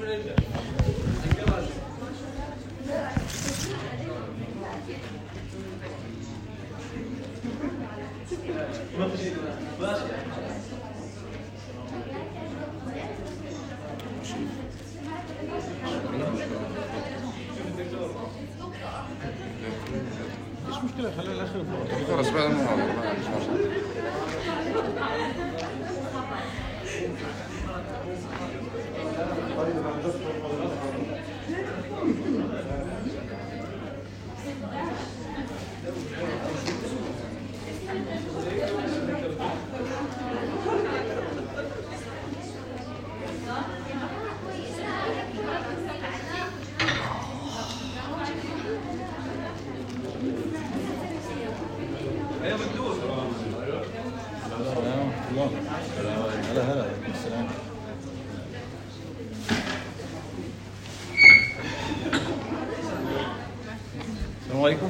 مش مشكله خليها الاخر خلاص بعد المحاضرة ما عنديش مشكلة السلام الله هلا هلا السلام السلام عليكم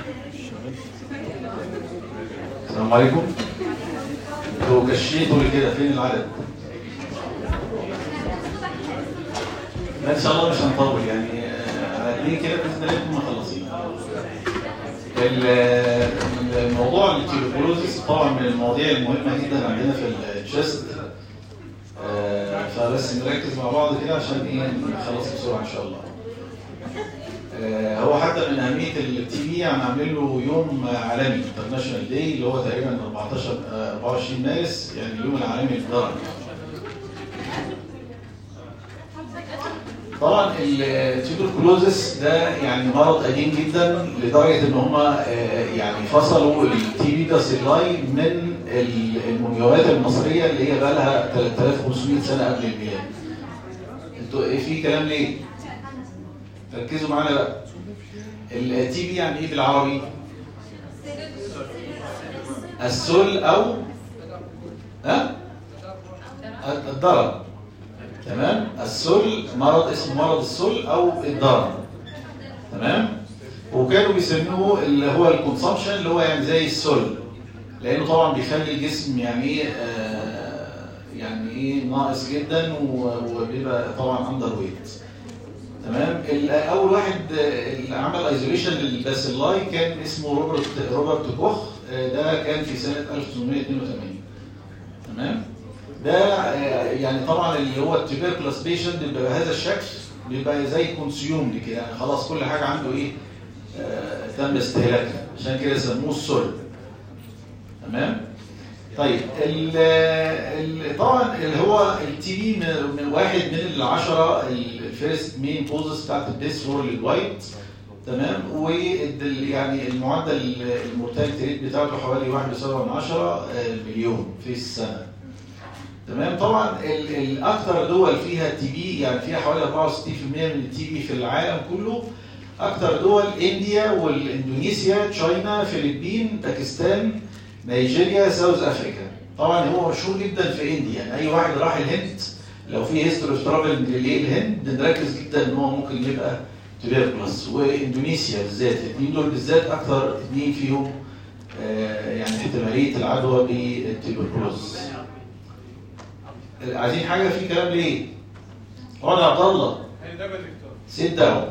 السلام عليكم انتوا كشيتوا لي كده فين العدد؟ لا ان شاء الله مش هنطول يعني آه، على اتنين كده باذن الله نكون مخلصين. ال- الموضوع التيوبولوزيس طبعا من المواضيع المهمه جدا عندنا في الشيست آه، فبس نركز مع بعض كده عشان ايه نخلص بسرعه ان شاء الله. آه، هو حتى من اهميه التي في يعني عاملين له يوم عالمي انترناشونال داي اللي هو تقريبا 14 آه، 24 مارس يعني اليوم العالمي للضرر. طبعا التيوبركلوزس ده يعني مرض قديم جدا لدرجه ان هم يعني فصلوا التي بي باسيلاي من ال- المومياوات المصريه اللي هي بقى لها 3500 سنه قبل الميلاد. انتوا ايه في كلام ليه؟ ركزوا معانا بقى. التي بي يعني ايه بالعربي؟ السل او ها؟ الضرر تمام السل مرض اسمه مرض السل او الضرر تمام وكانوا بيسموه اللي هو الكونسامشن اللي هو يعني زي السل لانه طبعا بيخلي الجسم يعني ايه آه، يعني ايه ناقص جدا و- وبيبقى طبعا اندر ويت تمام ال- اول واحد آه، اللي عمل ايزوليشن للباسيلاي كان اسمه روبرت روبرت كوخ آه، ده كان في سنه 1882 تمام ده آه، يعني طبعا اللي هو التوبركلوس بيشنت بيبقى بهذا الشكل بيبقى زي كونسيومد كده يعني خلاص كل حاجه عنده ايه آه، تم استهلاكها عشان كده سموه السل تمام طيب ال ال طبعا اللي هو التي بي من من واحد من العشره الفيرست مين كوزز بتاعت الديس وورلد وايد تمام وال يعني المعدل المورتاليتي ريت بتاعته حوالي 1.7 مليون في السنه تمام طبعا ال- الاكثر دول فيها تي بي يعني فيها حوالي 64% من التي بي في العالم كله اكثر دول انديا والاندونيسيا تشاينا فلبين باكستان نيجيريا ساوث افريكا طبعا هو مشهور جدا في انديا يعني اي واحد راح الهند لو في هيستوري اوف ترافل للهند نركز جدا ان هو ممكن يبقى تبيركلوس واندونيسيا بالذات الاثنين دول بالذات اكثر اثنين فيهم آه، يعني احتماليه العدوى بالتبركلوز عايزين حاجه في كلام ليه؟ اقعد يا عبد الله سيت داون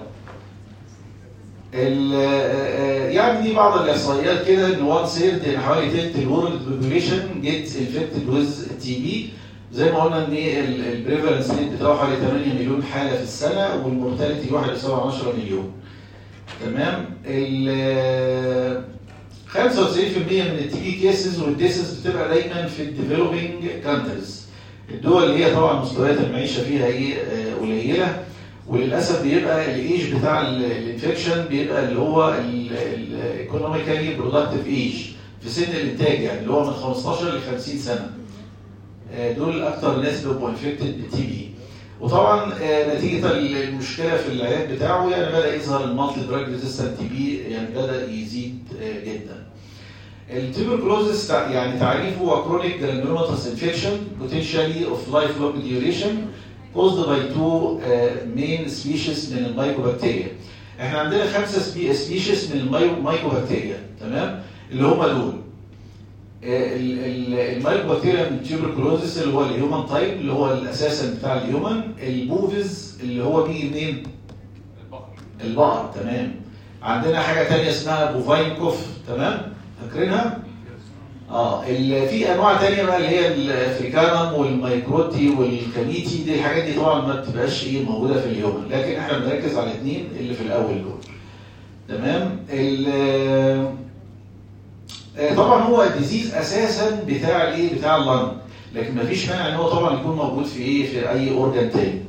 ال- آه، آه، يعني دي بعض الاحصائيات كده ان وان سيرد ان حوالي تلت الورلد بوبوليشن جيت انفكتد ويز تي بي زي ما قلنا ان البريفالنس ريت بتاعه حوالي 8 مليون حاله في السنه والمورتاليتي 1.7 مليون تمام ال 95% من التي بي كيسز والديسز بتبقى دايما في الديفلوبينج كانتريز الدول اللي هي طبعا مستويات المعيشه فيها ايه آه، قليله وللاسف بيبقى الايج بتاع الانفكشن بيبقى اللي هو الايكونوميكالي برودكتيف ايج في سن الانتاج يعني اللي هو من 15 ل 50 سنه آه، دول اكتر ناس بيبقوا انفكتد بالتي بي وطبعا آه، نتيجه المشكله في العياد بتاعه يعني بدا يظهر المالتي دراج ريزيستنت تي بي يعني بدا يزيد آه، جدا التوبركلوزس تع- يعني تعريفه هو chronic granulomatous infection potentially of lifelong duration caused by two uh, main species من المايكوبكتيريا. احنا عندنا خمسه سبيشيز من المايكوبكتيريا تمام اللي هم دول ال- ال- المايكوبكتيريم تيوبركلوزيس اللي هو الهيومن تايب اللي هو الاساسا بتاع الهيومن البوفيز اللي هو بيجي منين؟ البقر تمام عندنا حاجه تانية اسمها بوفاين كوف تمام فاكرينها؟ اه ال- في انواع تانية بقى اللي هي الافريكانم والمايكروتي والكانيتي دي الحاجات دي طبعا ما بتبقاش ايه موجوده في اليوم لكن احنا بنركز على الاثنين اللي في الاول دول تمام ال- آه، طبعا هو الديزيز اساسا بتاع الايه بتاع اللنج لكن ما فيش مانع ان هو طبعا يكون موجود في ايه في اي اورجان تاني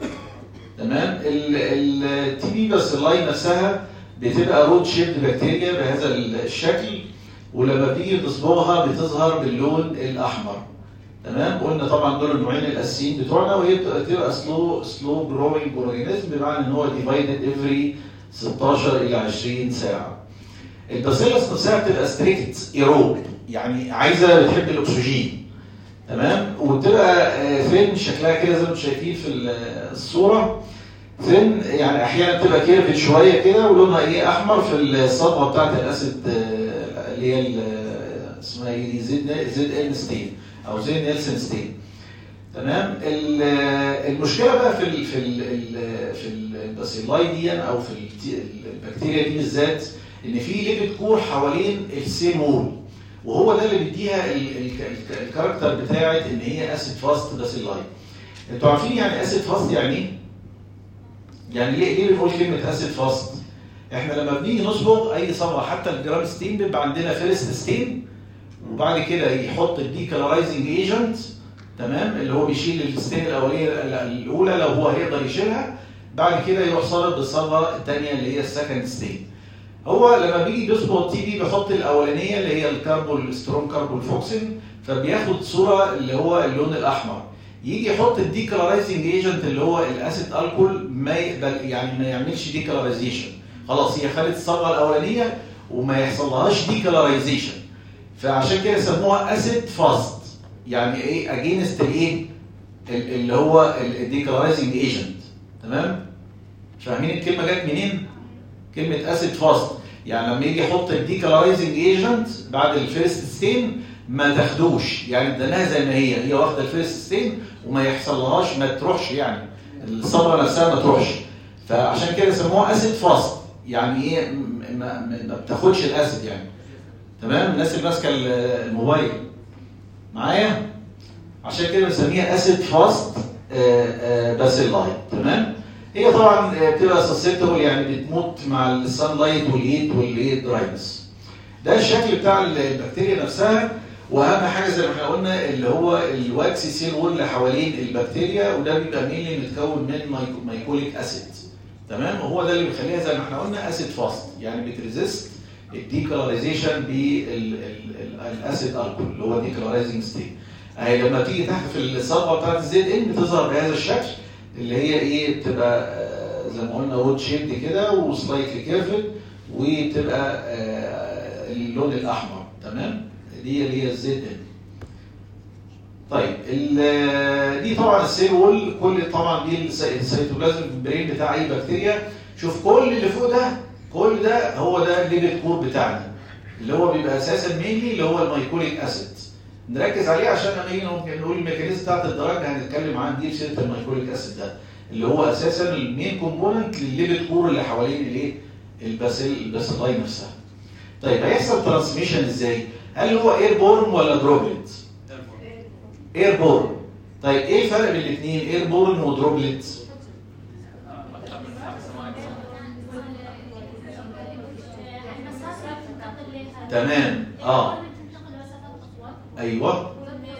تمام التي بي بس اللاين نفسها بتبقى رود شيبد بكتيريا بهذا الشكل ولما بتيجي تصبغها بتظهر باللون الاحمر تمام قلنا طبعا دول النوعين الاساسيين بتوعنا وهي بتبقى تبقى سلو سلو جروينج اورجانيزم بمعنى ان هو ديفايدد افري 16 الى 20 ساعه الباسيلس نفسها بتبقى ستريكت ايروب يعني عايزه بتحب الاكسجين تمام وبتبقى آه، ثين شكلها كده زي ما انتم شايفين في ال- الصوره ثين يعني احيانا بتبقى كيرفت شويه كده ولونها ايه احمر في الصبغه بتاعت الاسيد آه، اللي هي ال- اسمها ايه دي زد زد ان ستين او زد نيلسون ستين تمام ال- المشكله بقى في ال في ال في الباسيلاي دي او في الت- البكتيريا دي بالذات ان في ليبيد كور حوالين السيل وول وهو ده اللي بيديها ال- ال- ال- الكاركتر بتاعت ان هي اسيد فاست باسيلاي انتوا عارفين يعني اسيد فاست يعني ايه؟ يعني ليه ليه بنقول كلمه اسيد فاست؟ احنا لما بنيجي نصبغ اي صبغه حتى الجرام ستين بيبقى عندنا فيرست ستين وبعد كده يحط الديكلرايزنج ايجنت تمام اللي هو بيشيل الستين الاوليه الاولى لو هو هيقدر يشيلها بعد كده يروح صابغ بالصبغه الثانيه اللي هي السكند ستين هو لما بيجي بيصبغ التي بي بيحط الاولانيه اللي هي الكربول سترونج كربول فوكسين فبياخد صوره اللي هو اللون الاحمر يجي يحط الديكلرايزنج ايجنت اللي هو الاسيد الكول ما يقبل يعني ما يعملش ديكلرايزيشن خلاص هي خدت الصبغه الاولانيه وما يحصلهاش ديكلرايزيشن فعشان كده سموها اسيد فاست يعني ايه اجينست الايه ال- اللي هو الديكلرايزنج ايجنت تمام فاهمين الكلمه جت منين كلمه اسيد فاست يعني لما يجي يحط الديكلرايزنج ايجنت بعد الفيرست ستين ما تاخدوش يعني اديناها زي ما هي هي واخده الفيرست ستين وما يحصلهاش ما تروحش يعني الصبغه نفسها ما تروحش فعشان كده سموها اسيد فاست يعني ايه م- ما, ما ما بتاخدش الاسيد يعني تمام الناس اللي ماسكه ال- الموبايل معايا عشان كده بنسميها اسيد فاست باسيلاي تمام هي طبعا آه، بتبقى سسبتبل يعني بتموت مع السان لايت والهيت والايه دراينس ده الشكل بتاع البكتيريا نفسها واهم حاجه زي ما احنا قلنا اللي هو الواكسي سيل وول اللي حوالين البكتيريا وده بيبقى مينلي متكون من مايكو- مايكوليك اسيد تمام وهو ده اللي بيخليها زي ما احنا قلنا اسيد فاست يعني بتريزيست الديكلرايزيشن بالاسيد الكول اللي هو ديكلرايزنج ستيت اهي لما تيجي تحت في الصبغه بتاعت الزيت ان بتظهر بهذا الشكل اللي هي ايه بتبقى آه، زي ما قلنا وود شيبد كده وسلايتلي كيرفد وبتبقى آه، اللون الاحمر تمام دي اللي هي الزيت ان طيب ال- دي طبعا السيل وول كل طبعا دي الس- السيتوبلازم برين بتاع اي بكتيريا شوف كل اللي فوق ده كل ده هو ده الليبيد كور بتاعنا اللي هو بيبقى اساسا مينلي اللي هو المايكوليك اسيد نركز عليه عشان لما نيجي ممكن نقول الميكانيزم بتاعت الدرجه هنتكلم عن دي في سيره المايكوليك اسيد ده اللي هو اساسا المين كومبوننت للليبيد كور اللي حوالين الايه الباسيل الباسيلاي نفسها طيب هيحصل ترانسميشن ازاي هل هو اير بورن ولا دروبلت اير بورن طيب ايه الفرق بين الاثنين اير بورن ودروبلت تمام اه ايوه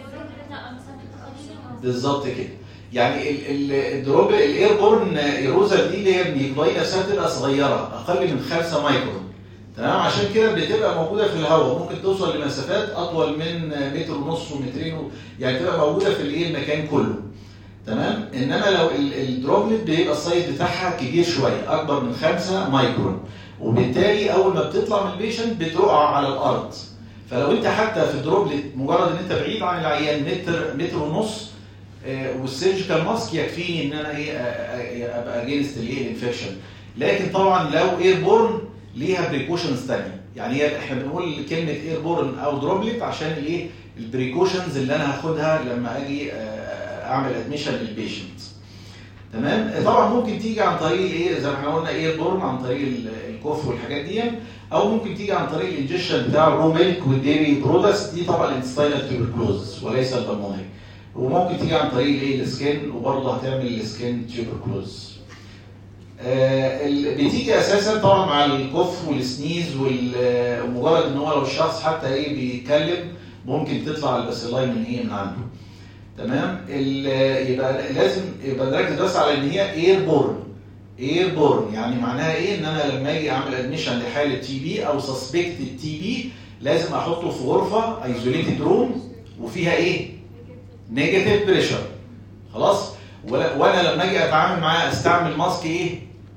بالظبط كده يعني ال- ال- الدروب الاير بورن ايروزال دي اللي هي الميكروباي نفسها بتبقى صغيره اقل من 5 مايكرون تمام عشان كده بتبقى موجوده في الهواء ممكن توصل لمسافات اطول من متر ونص ومترين و... يعني تبقى موجوده في الايه المكان كله تمام انما لو ال- الدروبلت بيبقى السايز بتاعها كبير شويه اكبر من 5 مايكرون وبالتالي اول ما بتطلع من البيشنت بتقع على الارض فلو انت حتى في الدروبلت مجرد ان انت بعيد عن العيان متر متر ونص آه، والسيرجيكال ماسك يكفيني ان انا ايه آه، آه، ابقى اجينست الايه الانفكشن لكن طبعا لو اير بورن ليها بريكوشنز ثانيه يعني هي احنا بنقول كلمه اير بورن او دروبلت عشان الايه البريكوشنز اللي انا هاخدها لما اجي آه، اعمل ادميشن للبيشنت تمام طبعا ممكن تيجي عن طريق الايه زي ما احنا قلنا اير بورن عن طريق ال- الكوف والحاجات دي او ممكن تيجي عن طريق الانجكشن بتاع الرو ميلك والديري برودكتس دي طبعا الانتستينال تيوبركلوزس وليس البلمونري وممكن تيجي عن طريق الايه السكين وبرضه هتعمل السكين تيوبركلوز آه، ال- بتيجي اساسا طبعا مع الكف والسنيز وال- ومجرد ان هو لو الشخص حتى ايه بيتكلم ممكن تطلع الباسيلاي من ايه من عنده تمام ال- يبقى لازم يبقى نركز بس على ان هي اير بورن اير بورن يعني معناها ايه ان انا لما اجي اعمل ادميشن لحاله تي بي او سسبكت تي بي لازم احطه في غرفه ايزوليتد روم وفيها ايه نيجاتيف بريشر خلاص ولا- وانا لما اجي اتعامل معاه استعمل ماسك ايه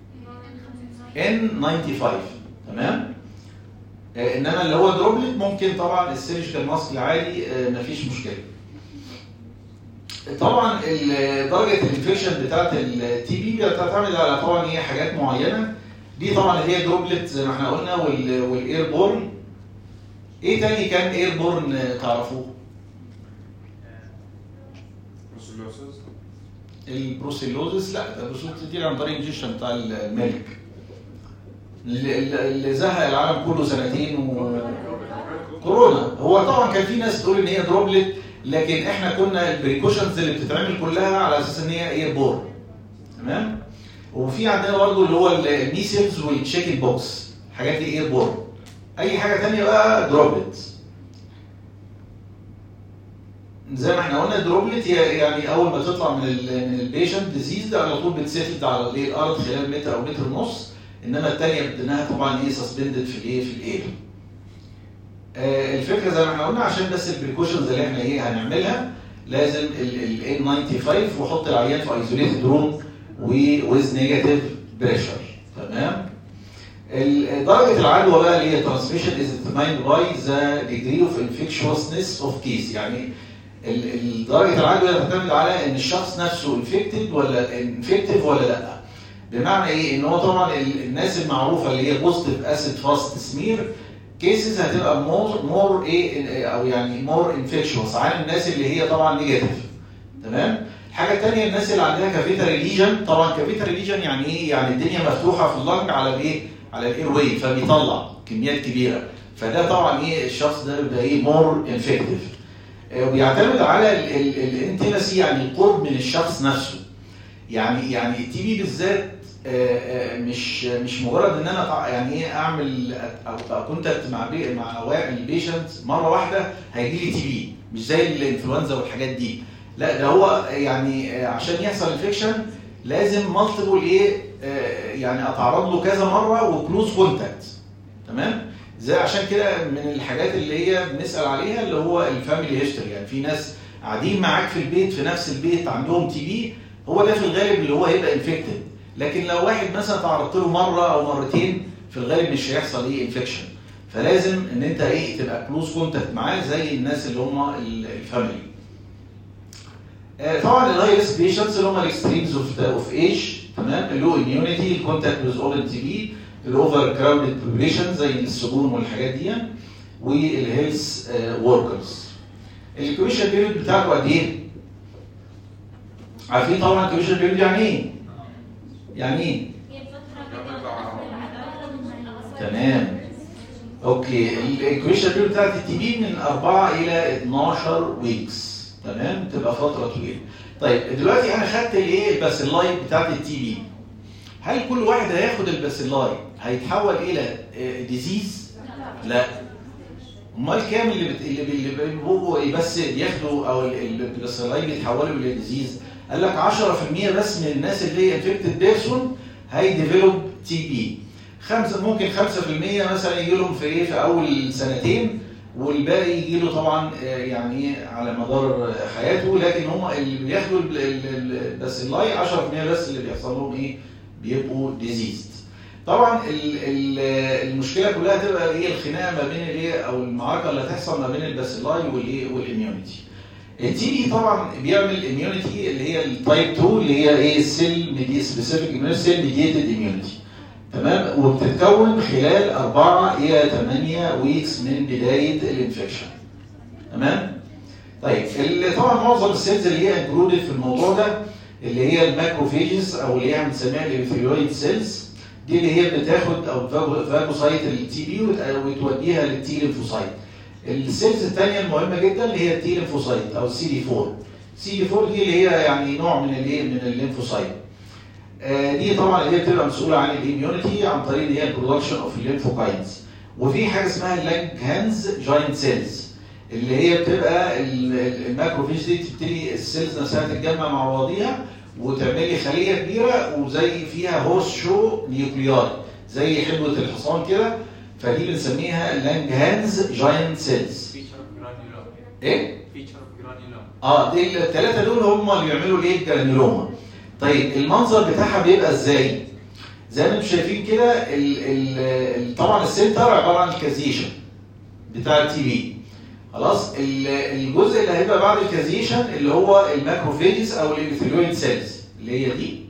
N95 تمام آه، انما اللي هو دروبلت ممكن طبعا السيرجيكال ماسك العادي آه، مفيش مشكله طبعا ال- درجه الانفكشن بتاعت التي بي بتعتمد على طبعا هي حاجات معينه دي طبعا اللي هي دروبلت زي ما احنا قلنا وال- والاير بورن ايه تاني كان اير بورن آه، تعرفوه بروسيلوسيس البروسيلوزس لا ده البروسيلوزس دي عن طريق الانجكشن بتاع الملك اللي, اللي- اللي زهق العالم كله سنتين و كورونا هو طبعا كان في ناس تقول ان هي دروبلت لكن احنا كنا البريكوشنز اللي بتتعمل كلها على اساس ان هي اير بورن تمام وفي عندنا برضه اللي هو الميسلز والتشيكن بوكس الحاجات دي اير بورن اي حاجه ثانيه بقى دروبلت زي ما احنا قلنا دروبلت هي يعني اول ما تطلع من ال من البيشنت ديزيز ده على طول بتسيتل على الايه الارض خلال متر او متر ونص انما الثانيه بدناها طبعا ايه سسبندد في الايه في الاير آه، الفكره زي ما احنا قلنا عشان بس البريكوشنز اللي احنا ايه هنعملها لازم ال N95 واحط العيان في ايزوليتد روم ويز نيجاتيف بريشر تمام ال- درجه العدوى بقى اللي هي ترانسميشن از determined باي ذا degree اوف infectiousness اوف كيس يعني ال- ال- درجه العدوى تعتمد على ان الشخص نفسه انفكتد ولا انفكتيف ولا لا بمعنى ايه ان هو طبعا ال- الناس المعروفه اللي هي بوزيتيف اسيد فاست سمير كيسز هتبقى مور مور ايه او يعني مور انفكشوس عن الناس اللي هي طبعا نيجاتيف تمام الحاجه الثانيه الناس اللي عندها كافيتري ليجن طبعا كافيتري ليجن يعني ايه يعني الدنيا مفتوحه في اللنج على الايه على الاير واي فبيطلع كميات كبيره فده طبعا ايه الشخص ده بيبقى ايه مور انفكتيف وبيعتمد على الانتمسي يعني القرب من الشخص نفسه يعني يعني التي بي بالذات آه، آه، مش مش مجرد ان انا تع- يعني ايه اعمل او كونتاكت مع بي مع وا- البيشنت مره واحده هيجي لي تي بي مش زي الانفلونزا والحاجات دي لا ده هو يعني آه، عشان يحصل انفكشن لازم مالتيبل ايه آه، يعني اتعرض له كذا مره وكلوز كونتاكت تمام زي عشان كده من الحاجات اللي هي بنسال عليها اللي هو الفاميلي هيستوري يعني في ناس قاعدين معاك في البيت في نفس البيت عندهم تي بي هو ده في الغالب اللي هو هيبقى انفكتد لكن لو واحد مثلا تعرضت له مره او مرتين في الغالب مش هيحصل ايه انفكشن فلازم ان انت ايه تبقى كلوز كونتاكت معاه زي الناس اللي هم ال- الفاميلي آه، طبعا الهاي ريسك بيشنتس اللي هم الاكستريمز اوف اوف ايج تمام اللو اميونيتي الكونتاكت ويز اورال تي بي الاوفر كراودد بوبيليشن زي السجون والحاجات دي والهيلث وركرز الكويشن بيريود بتاعته قد ايه؟ عارفين طبعا الكويشن بيريود يعني ايه؟ يعني ايه؟ تمام اوكي الكويشن بيريود بتاعت التي بي من 4 الى 12 ويكس تمام تبقى فتره طويله طيب دلوقتي انا خدت الايه الباسيلاي بتاعت التي بي هل كل واحد هياخد الباسيلاي هيتحول الى ديزيز لا امال كام اللي بت... اللي بي- اللي بيبقوا إيه بس بياخدوا او ال- ال- الباسيلاي بيتحولوا الى ديزيز قال لك 10% بس من الناس اللي هي انفكتد بيرسون هيديفلوب تي بي خمسة ممكن 5% مثلا يجي لهم في ايه في اول سنتين والباقي يجي له طبعا آه، يعني إيه على مدار حياته لكن هم اللي بياخدوا ال- ال- ال- الباسيلاي 10% بس اللي بيحصل لهم ايه بيبقوا ديزيزد طبعا ال- ال- المشكله كلها تبقى ايه الخناقه ما بين الايه او المعركه اللي هتحصل ما بين الباسيلاي والايه والاميونيتي التي بي طبعا بيعمل اميونيتي اللي هي التايب 2 اللي هي ايه السيل سبيسيفيك سيل ميديتد اميونيتي تمام وبتتكون خلال 4 الى 8 ويكس من بدايه الانفكشن تمام طيب اللي طبعا معظم السيلز اللي هي انكلودد في الموضوع ده اللي هي الماكروفيجز او اللي هي بنسميها الابيثيليويد سيلز دي اللي هي بتاخد او فاجو- فاجوسايت التي بي وتوديها للتي ليمفوسايت السيلز الثانيه المهمه جدا اللي هي التي ليمفوسايت او السي دي 4 السي دي 4 دي اللي هي يعني نوع من الايه من الليمفوسايت آه، دي طبعا اللي هي بتبقى مسؤوله عن الاميونيتي عن طريق اللي هي البرودكشن اوف الليمفوكاينز وفي حاجه اسمها اللانج هانز جاينت سيلز اللي هي بتبقى ال- ال- الماكروفيج دي تبتدي السيلز نفسها تتجمع مع بعضيها وتعمل لي خليه كبيره وزي فيها هورس شو نيوكلياي زي حلوه الحصان كده فدي بنسميها اللانج هانز جاينت سيلز feature of granuloma ايه؟ feature of granuloma اه دي الثلاثه دول هم اللي بيعملوا الايه الجرانيولوما طيب المنظر بتاعها بيبقى ازاي زي ما انتم شايفين كده ال- ال- ال- طبعا السنتر عباره عن الكازيشن بتاع التي بي خلاص ال- الجزء اللي هيبقى بعد الكازيشن اللي هو الماكروفيجز او الابيثيليويد سيلز اللي هي دي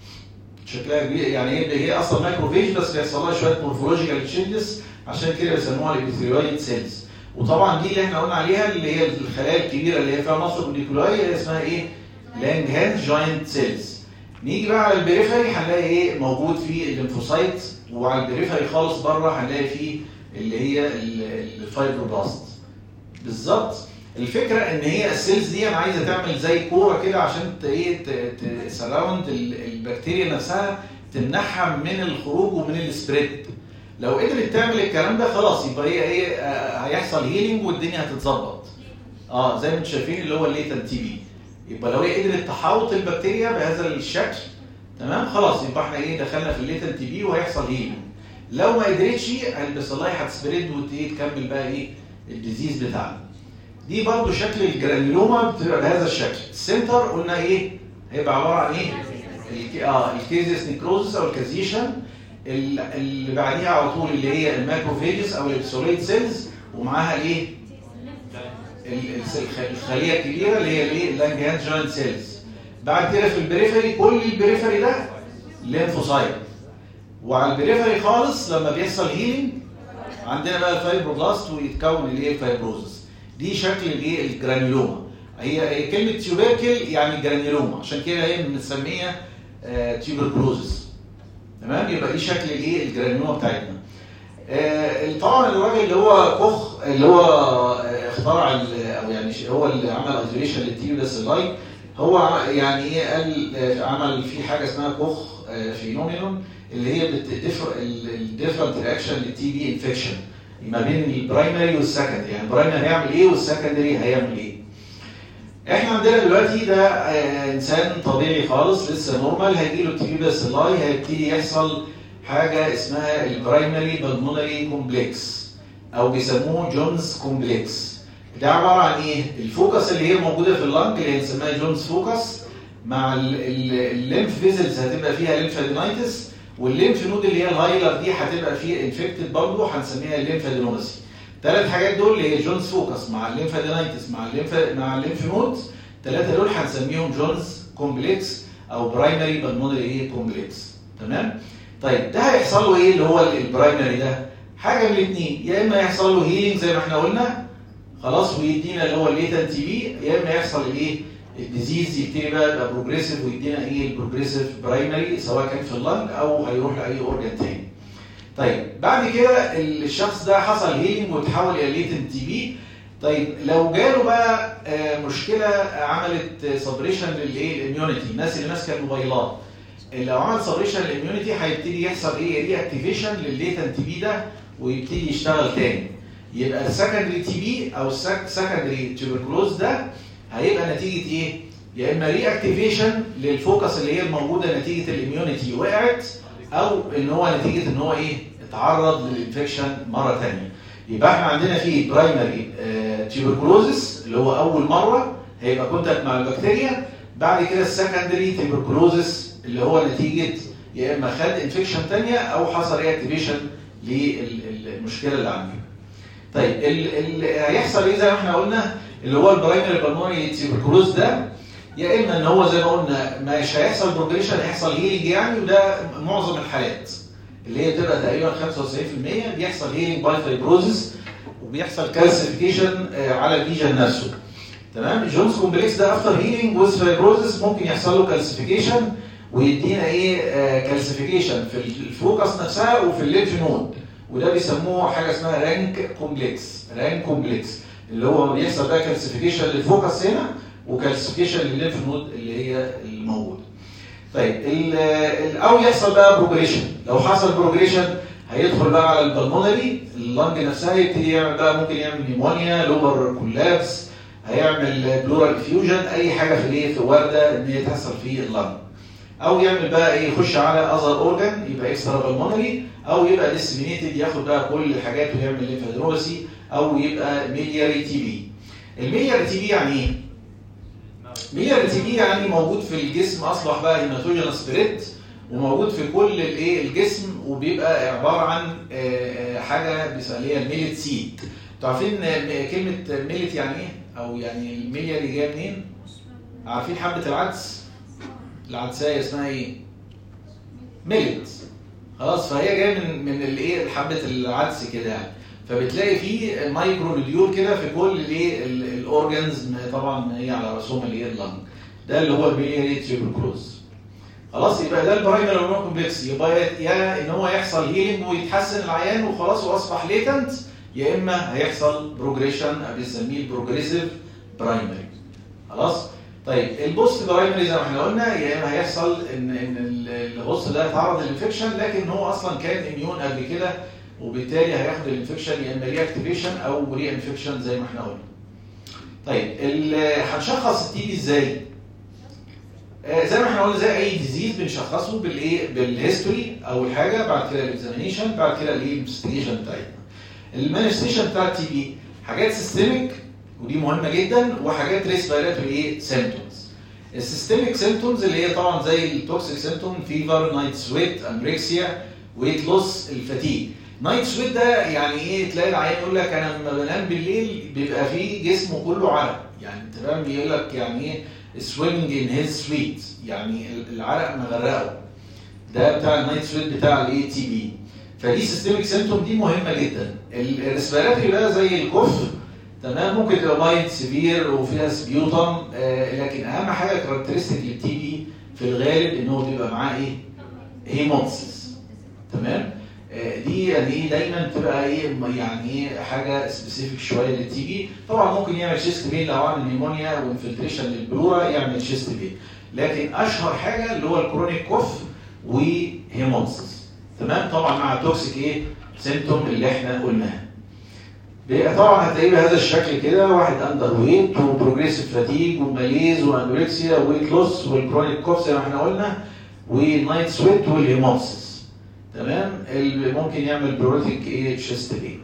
شكلها كبير يعني هي هي اصلا ماكروفيج بس بيحصل لها شويه مورفولوجيكال تشينجز عشان كده بيسموها الابيثيليويد سيلز وطبعا دي اللي احنا قلنا عليها اللي هي الخلايا الكبيره اللي هي فيها نصر نيكولاي هي اسمها ايه؟ لانج هاند جاينت سيلز نيجي بقى على البريفري هنلاقي ايه موجود في الليمفوسايت وعلى البريفري خالص بره هنلاقي فيه اللي هي ال- الفايبروبلاست بالظبط الفكره ان هي السيلز دي انا عايزه تعمل زي كوره كده عشان ت- ايه تسراوند البكتيريا نفسها تمنعها من الخروج ومن السبريد لو قدرت تعمل الكلام ده خلاص يبقى هي ايه آه، هيحصل هيلينج والدنيا هتتظبط اه زي ما انتم شايفين اللي هو الليتال تي بي يبقى لو هي قدرت تحاوط البكتيريا بهذا الشكل تمام خلاص يبقى احنا ايه دخلنا في الليتال تي بي وهيحصل هيلينج لو ما قدرتش البصلايه هتسبريد وتكمل بقى ايه الديزيز بتاعنا دي برضو شكل الجرانيولوما بتبقى بهذا الشكل السنتر قلنا ايه هيبقى عباره عن ايه الك- اه الكيزيس نيكروزس او الكازيشن ال- اللي بعديها على طول اللي هي الماكروفيجز او الابسوليت سيلز ومعاها الايه ال- الس- الخ- الخليه الكبيره اللي هي الايه اللانجهاند جاينت سيلز بعد كده في البريفري كل البريفري ده ليمفوسايت وعلى البريفري خالص لما بيحصل هيلينج عندنا بقى الفايبروبلاست ويتكون الايه الفايبروزس دي شكل الايه الجرانيولوما هي هي كلمه تيوبركل يعني جرانيولوما عشان كده هي بنسميها تيوبركلوزس تمام يبقى دي شكل الايه الجرانيولوما بتاعتنا آه، طبعا الراجل اللي هو كوخ اللي هو آه، اخترع ال- او يعني ش- هو اللي عمل ايزوليشن للتيوبس لايت هو ع- يعني ايه قال آه، عمل في حاجه اسمها كوخ فينومينون اللي هي الديفرنت رياكشن للتي بي انفكشن ما بين البرايمري والسكندري يعني البرايمري هيعمل ايه والسكندري هيعمل ايه احنا عندنا دلوقتي ده آه، انسان طبيعي خالص لسه نورمال هيجي له تي بي بس لاي هيبتدي يحصل حاجه اسمها البرايمري بالمونري كومبلكس او بيسموه جونز كومبلكس ده عباره عن ايه؟ الفوكس اللي هي موجوده في اللنج اللي هنسميها جونز فوكس مع ال- ال- الليمف فيزلز هتبقى فيها ليمفادينايتس والليمف نود اللي هي الهايلر دي هتبقى فيها انفكتد برضه هنسميها الليمفادينوماسي ثلاث حاجات دول اللي هي جونز فوكس مع الليمفادينايتس مع الليمف مع الليمف نود ثلاثه دول هنسميهم جونز كومبلكس او برايمري بالمونري ايه كومبلكس تمام طيب ده هيحصل له ايه اللي هو البرايمري ده حاجه من الاثنين يا اما يحصل له هيلينج زي ما احنا قلنا خلاص ويدينا اللي هو الليتنت تي بي يا اما يحصل الايه الديزيز يبتدي بقى يبقى بروجريسيف ويدينا ايه البروجريسيف برايمري سواء كان في اللنج او هيروح لاي اورجان تاني طيب بعد كده الشخص ده حصل هيلينج وتحول الى ليتنت تي بي طيب لو جاله بقى آه، مشكله عملت سبريشن للايه الاميونيتي الناس اللي ماسكه الموبايلات لو عمل سبريشن للاميونيتي هيبتدي يحصل ايه ري اكتيفيشن للليتنت تي بي ده ويبتدي يشتغل تاني يبقى السكندري تي بي او السكندري تيوبركلوز ده هيبقى نتيجه ايه؟ يا اما ري اكتيفيشن للفوكس اللي هي موجوده نتيجه الاميونيتي وقعت او ان هو نتيجه ان هو ايه؟ اتعرض للانفكشن مره ثانيه. يبقى احنا عندنا في برايمري تيوبركلوزس اللي هو اول مره هيبقى كونتاكت مع البكتيريا بعد كده السكندري تيوبركلوزس اللي هو نتيجه يا اما خد انفكشن ثانيه او حصل ري اكتيفيشن للمشكله اللي عنده. طيب ال- ال- هيحصل ايه زي ما احنا قلنا اللي هو البرايمري بالمونري تيوبركلوز ده يا اما ان هو زي ما قلنا مش هيحصل بروجريشن هيحصل هيلينج يعني وده معظم الحالات اللي هي بتبقى تقريبا 95% بيحصل هيلينج باي فايبروزس وبيحصل كالسيفيكيشن على الليجن نفسه تمام الجونز كومبلكس ده افتر هيلينج وذ فايبروزس ممكن يحصل له كالسيفيكيشن ويدينا ايه كالسيفيكيشن في الفوكس نفسها وفي الليمف نود وده بيسموه حاجه اسمها رانك كومبلكس رانك كومبلكس اللي هو بيحصل بقى كالسيفيكيشن للفوكس هنا وكالسيفيكيشن للليمف نود اللي هي الموجوده طيب ال ال او يحصل بقى بروجريشن لو حصل بروجريشن هيدخل بقى على البلمونري اللنج نفسها يبتدي يعمل بقى ممكن يعمل نيمونيا لوبر كولابس هيعمل بلورال فيوجن اي حاجه في الايه في ورده ان هي تحصل في اللنج او يعمل بقى ايه يخش على اذر اورجان يبقى اكسترا بالمونري او يبقى ديسمينيتد ياخد بقى كل الحاجات ويعمل ليمفادروسي او يبقى ميلياري تي بي الميلياري تي بي يعني ايه؟ ميلياري تي بي يعني موجود في الجسم اصبح بقى هيماتوجينس سبريت وموجود في كل الايه الجسم وبيبقى عباره عن آه، آه، حاجه بيسميها الميلت سيد انتوا عارفين آه، كلمه ميلت يعني ايه؟ او يعني الميلياري جايه منين؟ عارفين حبه العدس؟ العدسايه اسمها ايه؟ ميلت خلاص فهي جايه من من الايه حبه العدس كده يعني فبتلاقي فيه مايكرو نوديول كده في كل الايه ال- الاورجنز طبعا هي على رسوم الايه اللنج ده اللي هو البيلياري تيوبركلوز خلاص يبقى ده البرايمري هرمون كومبلكس يبقى يا ان هو يحصل هيلينج ويتحسن العيان وخلاص واصبح ليتنت يا اما هيحصل بروجريشن بنسميه البروجريسيف برايمري خلاص طيب البوست برايمري زي ما احنا قلنا يا اما هيحصل ان ان ال- الغصن ده اتعرض للانفكشن لكن هو اصلا كان اميون قبل كده وبالتالي هياخد الانفكشن يا اما ري اكتيفيشن او ري انفكشن زي ما احنا قلنا. طيب ال- هنشخص التي بي ازاي؟ آه، زي ما احنا قلنا زي اي ديزيز بنشخصه بالايه؟ بالهيستوري اول حاجه بعد كده الاكزامينيشن بعد كده الايه؟ الانفستيجيشن بتاعتنا. المانيفستيشن بتاع التي بي حاجات سيستميك ودي مهمه جدا وحاجات ريسبيراتوري ايه؟ سيمتومز. السيستميك سيمتومز اللي هي طبعا زي التوكسيك سيمتوم فيفر نايت سويت انريكسيا ويت لوس الفتيج نايت سويت ده يعني ايه تلاقي العيان يقول لك انا لما بنام بالليل بيبقى فيه جسمه كله عرق يعني انت فاهم بيقول لك يعني ايه سويمنج ان هيز سويت يعني العرق مغرقه ده بتاع النايت سويت بتاع الاي تي بي فدي سيستميك سيمتوم دي مهمه جدا الريسبيراتوري بقى زي الكف تمام ممكن تبقى مايت سيفير وفيها سبيوتم آه لكن اهم حاجه كاركترستيك للتي بي في الغالب ان هو بيبقى معاه ايه؟ هيموتسيس تمام؟ آه دي يعني ايه دايما بتبقى ايه يعني ايه حاجه سبيسيفيك شويه للتي بي طبعا ممكن يعمل شيست بين لو عمل نيمونيا وانفلتريشن للبلورا يعمل شيست بين لكن اشهر حاجه اللي هو الكرونيك كوف وهيموتسيس تمام طبعا مع توكسيك ايه سيمتوم اللي احنا قلناها بيبقى طبعا هتلاقيه بهذا الشكل كده واحد اندر ويت وبروجريسيف فاتيج وماليز وانوركسيا ويت لوس والكرونيك كوف زي ما احنا قلنا ونايت سويت والهيموسيس تمام اللي ممكن يعمل بروتيك ايه تشيست بين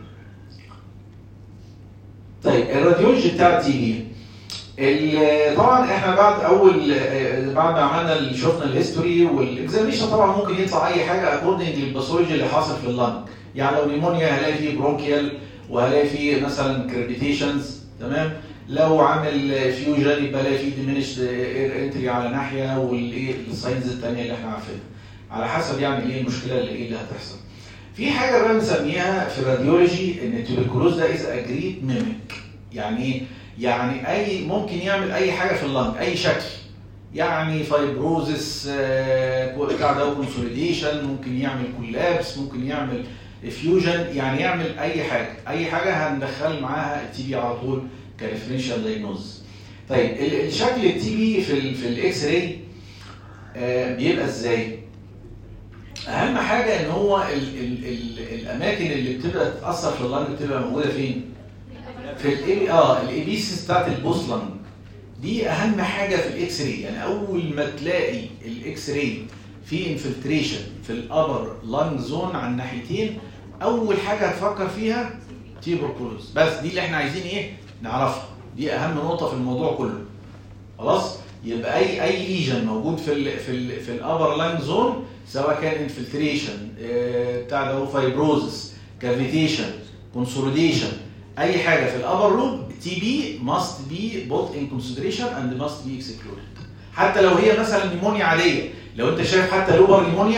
طيب الراديولوجي بتاع التي بي ال- طبعا احنا بعد اول آه، بعد ما عملنا ال- شفنا الهيستوري والاكزاميشن طبعا ممكن يطلع اي حاجه اكوردنج للباثولوجي اللي حاصل في اللنج يعني لو نيمونيا هلاقي فيه برونكيال وهلاقي فيه مثلا كريبيتيشنز تمام لو عامل فيوجن يبقى الاقي فيه ديمينش اير انتري على ناحيه والايه الساينز الثانيه اللي احنا عارفينها على حسب يعني ايه المشكله اللي ايه اللي هتحصل في حاجه بقى بنسميها في الراديولوجي ان التوبركلوز ده از اجريد ميميك يعني ايه يعني اي ممكن يعمل اي حاجه في اللنج اي شكل يعني فايبروزس بتاع ده كونسوليديشن ممكن يعمل كولابس ممكن يعمل فيوجن يعني يعمل اي حاجه اي حاجه هندخل معاها التي بي على طول كريفرنشال دايجنوز طيب ال- الشكل التي بي في ال في الاكس راي بيبقى ازاي اهم حاجه ان هو ال ال ال الاماكن اللي بتبقى تاثر في اللنج بتبقى موجوده فين في الاي اه الابيسيس بتاعت البوسلنج دي اهم حاجه في الاكس راي يعني اول ما تلاقي الاكس راي في انفلتريشن في الابر لانج زون على الناحيتين اول حاجه هتفكر فيها تيبركلوز بس دي اللي احنا عايزين ايه نعرفها دي اهم نقطه في الموضوع كله خلاص يبقى اي اي ليجن موجود في ال في ال في الابر لانج زون سواء كان انفلتريشن بتاع ده فايبروزس كافيتيشن كونسوليديشن اي حاجه في الابر لوب تي بي ماست بي بوت ان كونسيدريشن اند ماست بي اكسكلودد حتى لو هي مثلا نيمونيا عاديه لو انت شايف حتى لوبر نيمونيا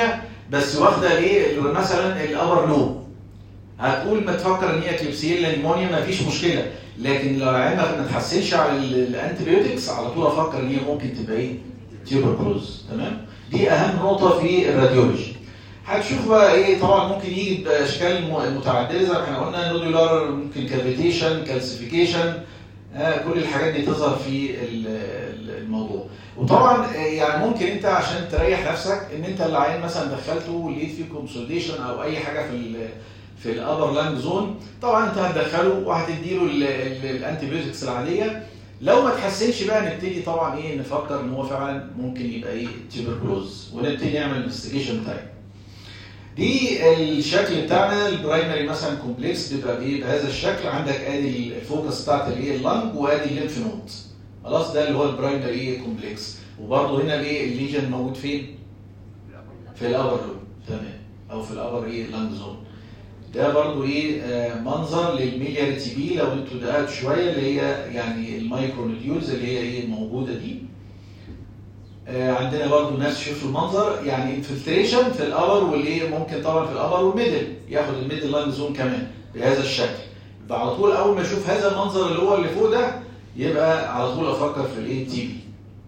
بس واخده ايه مثلا الابر لوب هتقول ما تفكر ان هي كليبسيلا نيمونيا ما فيش مشكله لكن لو علمك ما تحسنش على الانتيبيوتكس على طول افكر ان هي ممكن تبقى ايه تيوبركلوز تمام دي اهم نقطه في الراديولوجي هتشوف بقى ايه طبعا ممكن يجي باشكال م- متعدده زي ما احنا قلنا نودولار ممكن كافيتيشن كالسيفيكيشن آه كل الحاجات دي تظهر في ال- ال- الموضوع وطبعا آه، يعني ممكن انت عشان تريح نفسك ان انت العين مثلا دخلته ولقيت فيه كونسوليديشن او اي حاجه في ال في الابر لانج زون طبعا انت هتدخله وهتديله الانتيبيوتكس العاديه لو ما تحسنش بقى نبتدي طبعا ايه نفكر ان هو فعلا ممكن يبقى ايه تيبركلوز ونبتدي نعمل انفستيجيشن بتاعي دي الشكل بتاعنا البرايمري مثلا كومبلكس بيبقى بايه بهذا الشكل عندك ادي الفوكس بتاعت الايه اللنج وادي الليمف نود خلاص ده اللي هو البرايمري كومبلكس وبرضه هنا الايه الليجن موجود فين؟ في الابر لوب تمام او في الابر ايه لانج زون ده برضو ايه آه، منظر للميليار تي بي لو انتوا دققتوا شويه اللي هي يعني المايكرو نوديولز اللي هي ايه موجوده دي آه، عندنا برضو ناس شوفوا المنظر يعني انفلتريشن في الابر والايه ممكن طبعا في الابر والميدل ياخد الميدل لاين زون كمان بهذا الشكل يبقى على طول اول ما اشوف هذا المنظر اللي هو اللي فوق ده يبقى على طول افكر في الايه تي بي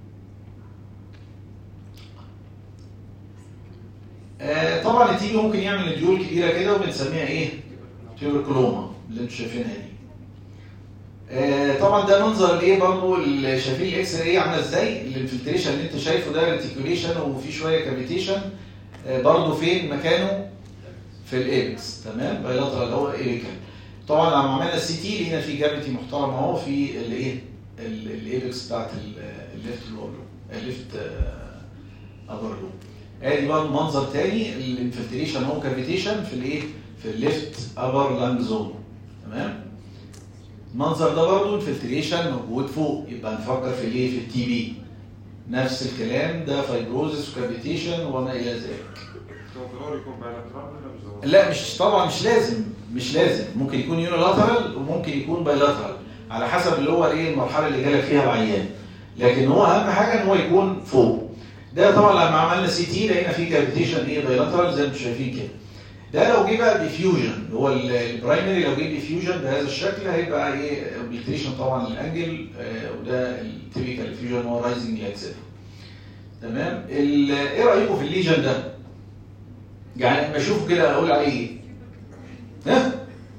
آه، طبعا التي بي ممكن يعمل نديول كبيره كده وبنسميها ايه؟ تيوبركلوما اللي انتوا شايفينها دي. آه، طبعا ده منظر الايه برضه اللي شايفين الاكس راي عامله ازاي؟ الانفلتريشن اللي انت شايفه ده ريتيكوليشن وفي شويه كافيتيشن برضه فين مكانه؟ في الايبكس تمام؟ بايلاترال هو ايبيكال. طبعا لما عملنا السي تي لقينا في جافيتي محترم اهو في الايه؟ ال- الايبكس بتاعت ال- الليفت لوب الليفت ابر لوب. ادي بقى منظر تاني الانفلتريشن هو كافيتيشن في الايه؟ في الليفت ابر لانج زون تمام؟ المنظر ده برضه انفلتريشن موجود فوق يبقى نفكر في الايه؟ في التي بي نفس الكلام ده فايبروزس وكافيتيشن وما الى ذلك. هو ضروري يكون بايلاترال ولا مش ضروري؟ لا مش طبعا مش لازم مش لازم ممكن يكون يونيلاترال وممكن يكون بايلاترال على حسب اللي هو ايه المرحله اللي جالك فيها العيان لكن هو اهم حاجه ان هو يكون فوق ده طبعا لما عملنا سي تي لقينا فيه كافيتيشن ايه بايلاترال زي ما انتم شايفين كده ده لو جه بقى ديفيوجن اللي هو ال- البرايمري لو جه ديفيوجن بهذا الشكل هيبقى ايه اوبليتريشن طبعا للانجل آه، وده التيبيكال ديفيوجن هو رايزنج لاكسل تمام ال- ايه رايكم في الليجن ده؟ يعني لما اشوفه كده اقول عليه ايه؟ ها؟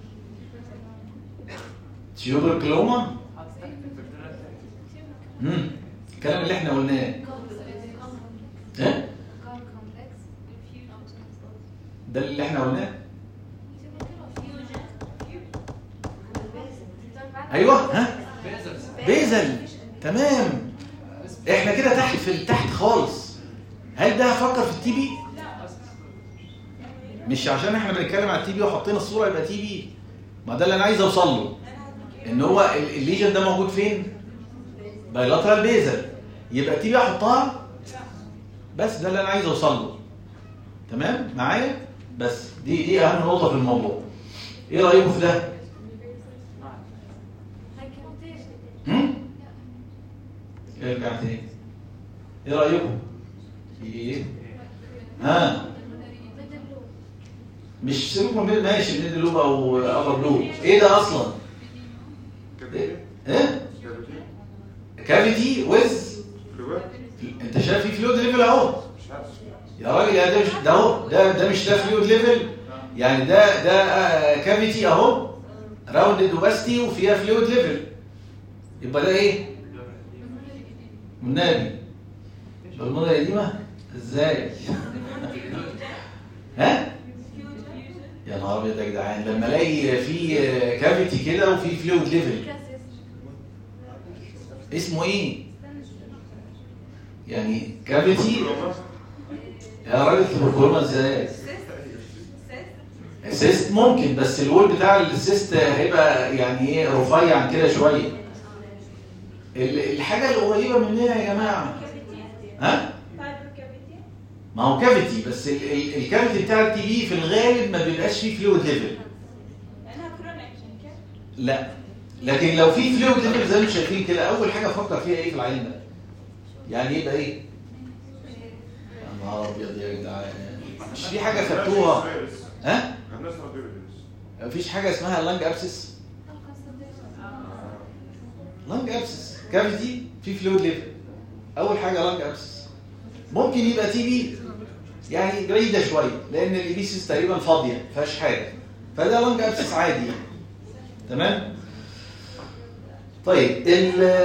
تيوبر كلوما؟ امم الكلام اللي احنا قلناه ها؟ ده اللي احنا قلناه ايوه ها؟ بيزل تمام احنا كده تحت في تحت خالص هل ده هفكر في التي بي؟ مش عشان احنا بنتكلم على التي بي وحطينا الصوره يبقى تي بي ما ده اللي انا عايز اوصل له ان هو ال- الليجن ده موجود فين؟ بايلاترال بيزل يبقى تي بي احطها بس ده اللي انا عايز اوصل له تمام معايا بس دي دي اهم نقطه في الموضوع ايه رايكم في ده؟ هم؟ ارجع تاني ايه رايكم؟ في ايه؟ ها مش سيبكم من ماشي ميدل لوب او ابر لوب ايه ده اصلا؟ كافيتي؟ ايه؟ كافيتي؟ كافيتي ويز فلويد؟ انت شايف في فلويد ليفل اهو مش عارف يا راجل يا ده مش ده اهو ده ده مش ده فلويد ليفل يعني ده ده كافيتي اهو راوندد اوباستي وفيها فلويد ليفل يبقى ده ايه؟ والنبي بالمرة القديمة ازاي؟ ها؟ يا نهار ابيض يا جدعان لما الاقي في كافيتي كده وفي فلويد ليفل اسمه ايه؟ يعني كافيتي كلوما؟ يا راجل تبركلوما ازاي؟ سيست ممكن بس الول بتاع السيست هيبقى يعني ايه رفيع كده شويه ال- الحاجه القريبه مننا يا جماعه ها ما هو كافيتي بس ال- ال- الكافيتي بتاع التي بي في الغالب ما بيبقاش فيه فلويد ليفل لا لكن لو في فلويد ليفل زي ما انتم شايفين كده اول حاجه افكر فيها ايه في العين ده يعني يبقى ايه يا نهار ابيض يا جدعان مش في حاجه خدتوها ها النسرة ديفيدنس مفيش حاجه اسمها لانج ابسس لانج ابسس كافيتي في فلويد ليفل اول حاجه لانج ابسس ممكن يبقى تي بي يعني بعيده شويه لان الابيسيس تقريبا فاضيه ما فيهاش حاجه فده لانج ابسس عادي يعني. تمام طيب ال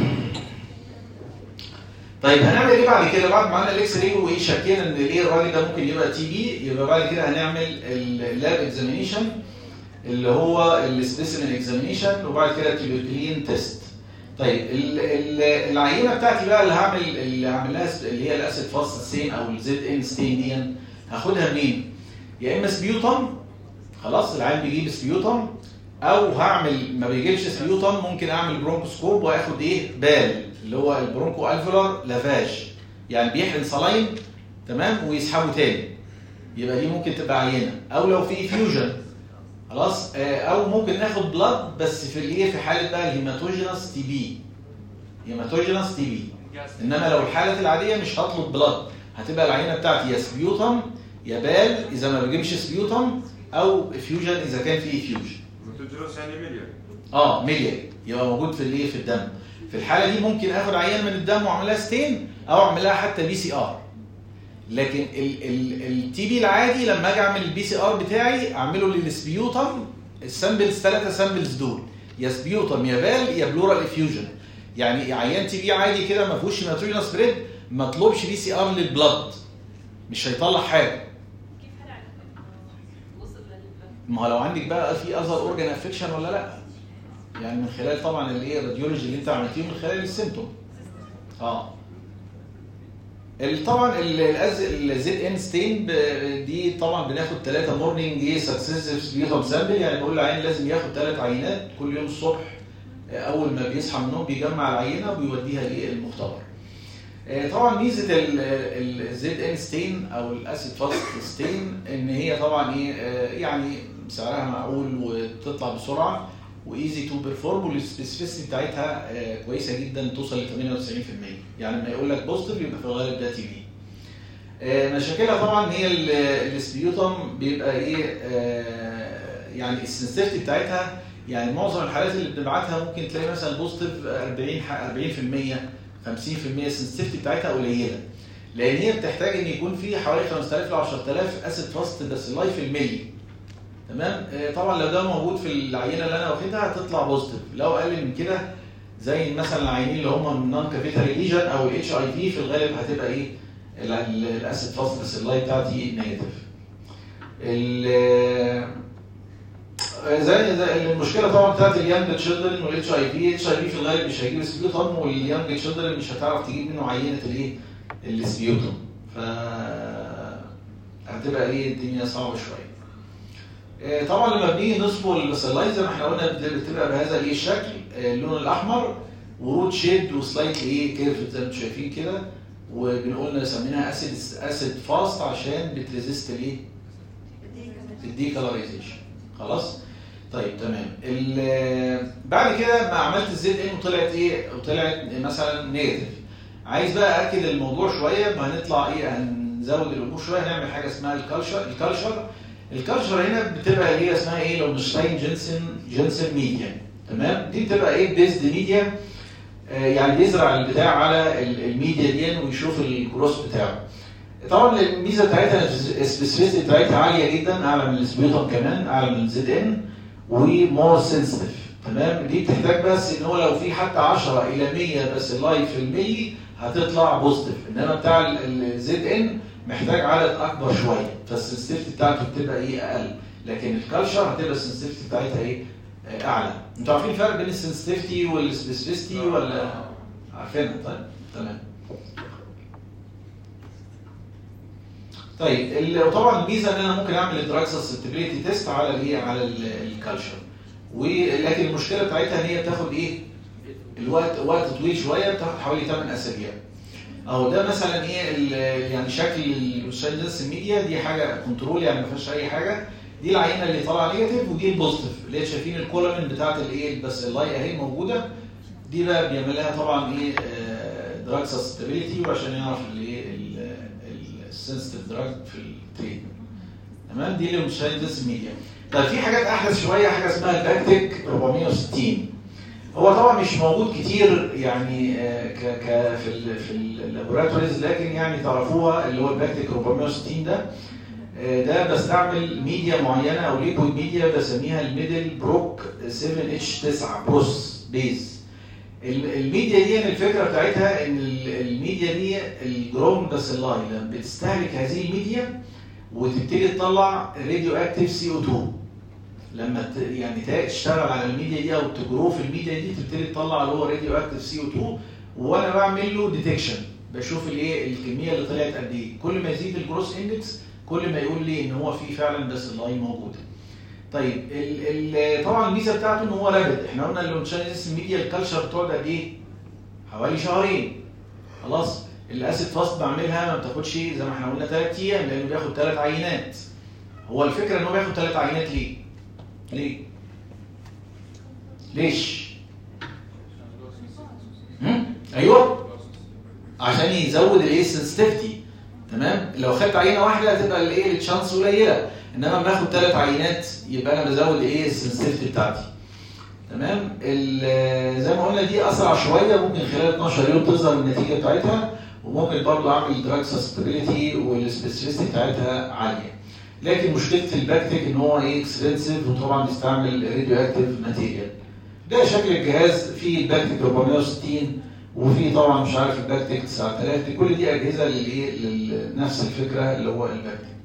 طيب هنعمل ايه بعد كده بعد ما عملنا الاكس راي وايه شكينا ان الايه الراجل ده ممكن يبقى تي بي يبقى بعد كده هنعمل اللاب اكزامينيشن اللي هو السبيسيمن اكزامينيشن وبعد كده التيوبركلين تيست طيب ال ال العينه بتاعتي بقى اللي هعمل اللي هعمل لها س- اللي هي الاسيد فاست ستين او الزد ان ستين دي هاخدها منين؟ يا اما سبيوتم خلاص العيان بيجيب سبيوتم او هعمل ما بيجيبش سبيوتم ممكن اعمل برونكوسكوب واخد ايه بال اللي هو البرونكو الفولار لافاج يعني بيحقن صلاين تمام ويسحبه تاني يبقى دي ممكن تبقى عينه او لو في فيوجن خلاص آه، او ممكن ناخد بلاد بس في الايه في حاله بقى الهيماتوجينس تي بي هيماتوجينس تي بي انما لو الحالات العاديه مش هطلب بلاد هتبقى العينه بتاعتي يا سبيوتم يا بال اذا ما بجيبش سبيوتم او فيوجن اذا كان في فيوجن متجرس يعني مليون اه مليا يبقى موجود في الايه في الدم في الحاله دي ممكن اخد عيان من الدم واعمل لها ستين او اعمل لها حتى بي سي ار لكن التي بي العادي لما اجي اعمل البي سي ار بتاعي اعمله للسبيوتم السامبلز ثلاثه سامبلز دول يا سبيوتم يا بال يا بلورال افيوجن يعني عيان تي بي عادي كده ما فيهوش هيماتوجينا سبريد ما اطلبش بي سي ار للبلد مش هيطلع حاجه كيف هنعرف وصل للبلد؟ ما هو لو عندك بقى في اذر اورجان افكشن ولا لا يعني من خلال طبعا الايه الراديولوجي اللي انت عملتيه من خلال السيمتوم اه ال- طبعا الزد ان ستين دي طبعا بناخد ثلاثه مورنينج ايه سكسيسيف سبيوتم سامبل يعني بقول للعين لازم ياخد ثلاث عينات كل يوم الصبح آه، اول ما بيصحى من النوم بيجمع العينه وبيوديها للمختبر آه، طبعا ميزه الزد ان ستين او الاسيد فاست ستين ان هي طبعا ايه آه، يعني سعرها معقول وتطلع بسرعه وايزي تو بيرفورم والسبيسيفيسيتي بتاعتها آه، كويسه جدا توصل ل 98% يعني لما يقول لك بوزيتيف يبقى في الغالب ده تي بي آه، مشاكلها طبعا هي ال- السبيوتم بيبقى ايه آه، يعني السنسيتيفيتي بتاعتها يعني معظم الحالات اللي بنبعتها ممكن تلاقي مثلا بوزيتيف 40 ح- 40% 50% السنسيتيفيتي بتاعتها قليله لان هي بتحتاج ان يكون في حوالي 5000 ل 10000 اسيد فاست بس لايف الملي تمام آه، طبعا لو ده موجود في العينه اللي انا واخدها هتطلع بوزيتيف لو اقل من كده زي مثلا العينين اللي هم من نون كافيتال ليجن او الاتش اي في في الغالب هتبقى ايه ال- ال- الاسيد فاست بس اللايف بتاعتي نيجاتيف ال- زي زي المشكله طبعا بتاعت اليانج تشيلدرن والاتش اي في الاتش اي في في الغالب مش هيجيب سبيوتم واليانج تشيلدرن مش هتعرف تجيب منه عينه الايه السبيوتم ف هتبقى ايه الدنيا صعبه شويه آه، طبعا لما بنيجي نصبغ الباسلايت زي ما احنا قلنا بت- بتبقى بهذا الايه الشكل آه، اللون الاحمر ورود شيد وسلايت ايه كيرف زي ما انتم شايفين كده وبنقول سميناها اسيد اسيد فاست عشان بتريزيست الايه الديكالرايزيشن خلاص طيب تمام ال- بعد كده ما عملت الزد ان وطلعت ايه وطلعت مثلا نيجاتيف عايز بقى اكد الموضوع شويه ما هنطلع ايه هنزود الامور شويه هنعمل حاجه اسمها الكالشر الكالشر الكالشر هنا بتبقى اللي هي اسمها ايه لو مشتاين جنسن جنسن ميديا تمام دي بتبقى ايه بيزد ميديا آه، يعني بيزرع البتاع على ال- الميديا دي ويشوف الجروس بتاعه طبعا الميزه بتاعتها السبيسيفيتي بتاعتها عاليه جدا اعلى من السبيوتم كمان اعلى من الزد ان ومور سنسيتيف تمام دي بتحتاج بس ان هو لو في حتى 10 الى 100 بس اللايف في الملي هتطلع بوزيتيف انما بتاع الزد ان محتاج عدد اكبر شويه فالسنسيتيفيتي بتاعته بتبقى ايه اقل لكن الكالشر هتبقى السنسيتيفيتي بتاعتها ايه آه، اعلى انتوا عارفين الفرق بين السنسيتيفيتي والسبيسيفيستي ولا عارفينها طيب تمام طيب ال- وطبعا الميزه ان انا ممكن اعمل الدراج سسبتبيليتي تيست على الايه على ال- الكالشر ولكن المشكله بتاعتها ان هي بتاخد ايه الوقت وقت طويل شويه بتاخد حوالي 8 اسابيع اهو ده مثلا ايه ال- يعني شكل الشايلدنس ميديا دي حاجه كنترول يعني ما فيهاش اي حاجه دي العينه اللي طالعه نيجاتيف ودي البوزيتيف اللي هي شايفين الكولومين بتاعت الايه بس اللاي اهي موجوده دي بقى بيعمل لها طبعا ايه دراج سستابيليتي وعشان يعرف الايه السنسيتيف دراج في التريتمنت تمام دي الليمفوسايتس ميديا طيب في حاجات احدث شويه حاجه اسمها الباكتيك 460 هو طبعا مش موجود كتير يعني آه، ك ك في ال في اللابوراتوريز لكن يعني تعرفوها اللي هو الباكتيك 460 ده آه، ده بستعمل ميديا معينه او ليكويد ميديا بسميها الميدل بروك 7 اتش 9 بروس بيز ال- الميديا دي الفكره بتاعتها ان ال- الميديا دي الجروم باسيلاي لما بتستهلك هذه الميديا وتبتدي تطلع راديو اكتيف سي او 2 لما ت- يعني ت- تشتغل على الميديا دي او تجرو في الميديا دي تبتدي تطلع اللي هو راديو اكتيف سي او 2 وانا بعمل له ديتكشن بشوف الايه الكميه اللي طلعت قد ايه كل ما يزيد الجروس اندكس كل ما يقول لي ان هو في فعلا باسيلاي موجوده طيب ال ال طبعا الميزه بتاعته ان هو رابد احنا قلنا اللونشايزس ميديا الكالتشر بتقعد قد ايه؟ حوالي شهرين خلاص الاسيد فاست بعملها ما بتاخدش زي ما احنا قلنا ثلاث ايام لانه بياخد ثلاث عينات هو الفكره ان هو بياخد ثلاث عينات ليه؟ ليه؟ ليش؟ هم؟ ايوه عشان يزود الايه السنسيتيفيتي تمام لو خدت عينه واحده هتبقى الايه الشانس قليله انما لما اخد ثلاث عينات يبقى انا بزود ايه السنسيتيفيتي بتاعتي تمام ال- زي ما قلنا دي اسرع شويه ممكن خلال 12 يوم تظهر النتيجه بتاعتها وممكن برضو اعمل دراج سستابيليتي والسبيسيفيستي بتاعتها عاليه لكن مشكله الباكتيك ان هو ايه اكسبنسيف وطبعا بيستعمل راديو اكتيف ماتيريال ده شكل الجهاز فيه الباكتيك 460 وفي طبعا مش عارف الباكتيك 9000 دي كل دي اجهزه للايه لنفس الفكره اللي هو الباكتيك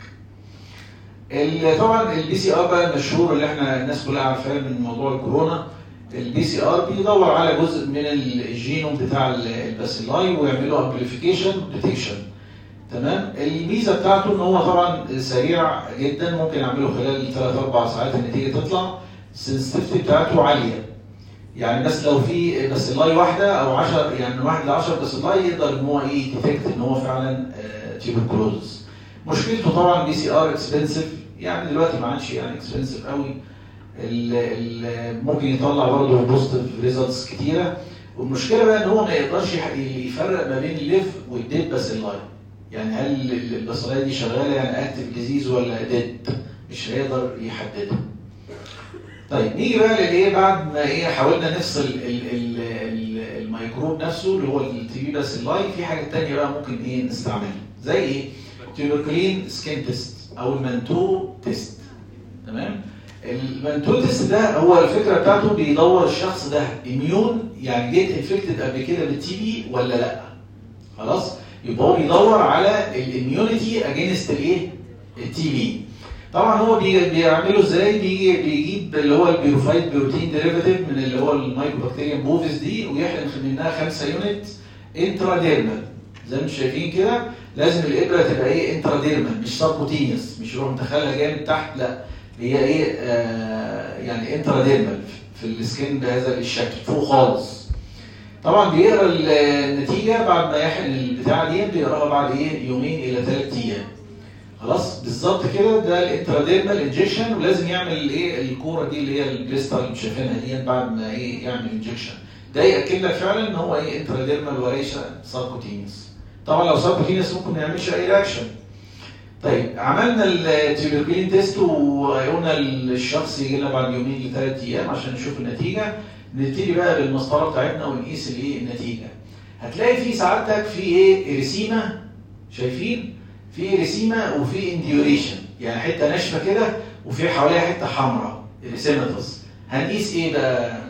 ال- طبعا البي سي ار بقى المشهور اللي احنا الناس كلها عارفاه من موضوع الكورونا البي سي ار بيدور على جزء من الجينوم بتاع ال- الباسيلاي ويعمل له امبليفيكيشن ديتكشن تمام الميزه بتاعته ان هو طبعا سريع جدا ممكن اعمله خلال 3 4 ساعات النتيجه تطلع السنسيتيفيتي بتاعته عاليه يعني بس لو في باسيلاي واحده او 10 يعني من واحد ل 10 باسيلاي يقدر ان هو ايه يديتكت ان هو فعلا تيبركلوزس مشكلته طبعا بي سي ار اكسبنسيف يعني دلوقتي ما عادش يعني اكسبنسيف قوي ال ال ممكن يطلع برضه بوزيتيف ريزلتس كتيره والمشكله بقى ان هو ما يقدرش يح- يفرق ما بين الليف والديد باسيلاي يعني هل ال- الباسيلاي دي شغاله يعني اكتف ديزيز ولا ديد مش هيقدر يحددها طيب نيجي بقى للايه بعد ما ايه حاولنا نفصل ال ال ال الميكروب نفسه اللي هو التي بي باسيلاي في حاجه تانية بقى ممكن ايه نستعملها زي ايه؟ تيوبركلين سكين تيست او المنتو تيست تمام المنتو تيست ده هو الفكره بتاعته بيدور الشخص ده اميون يعني جيت انفكتد قبل كده بالتي بي ولا لا خلاص يبقى هو بيدور على الاميونيتي اجينست الايه التي بي طبعا هو بي- بيعمله ازاي بيجي بيجيب اللي هو البيروفايت بروتين ديريفاتيف من اللي هو المايكوبكتيريا بوفيس دي ويحقن منها 5 يونت انتراديرمال زي ما انتم شايفين كده لازم الابره تبقى ايه انتراديرمال مش سبكوتينيوس مش يروح مدخلها جامد تحت لا هي ايه آه يعني انتراديرمال في السكين بهذا الشكل فوق خالص طبعا بيقرا ال- النتيجه بعد ما يحقن البتاعه دي بيقراها بعد ايه يومين الى ثلاث ايام خلاص بالظبط كده ده الانتراديرمال انجكشن ولازم يعمل الايه الكوره دي اللي هي البليستر اللي شايفينها دي بعد ما ايه يعمل انجكشن ده ياكد لك فعلا ان هو ايه انتراديرمال وليس سبكوتينيوس طبعا لو سبكوتينيوس ممكن ما يعملش اي رياكشن طيب عملنا التيوبركلين تيست وقلنا الشخص يجي لنا بعد يومين لثلاث ايام عشان نشوف النتيجه نبتدي بقى بالمسطره بتاعتنا ونقيس الايه النتيجه هتلاقي في سعادتك في ايه اريسيما شايفين في اريسيما وفي انديوريشن يعني حته ناشفه كده وفي حواليها حته حمراء اريسيماتوس هنقيس ايه بقى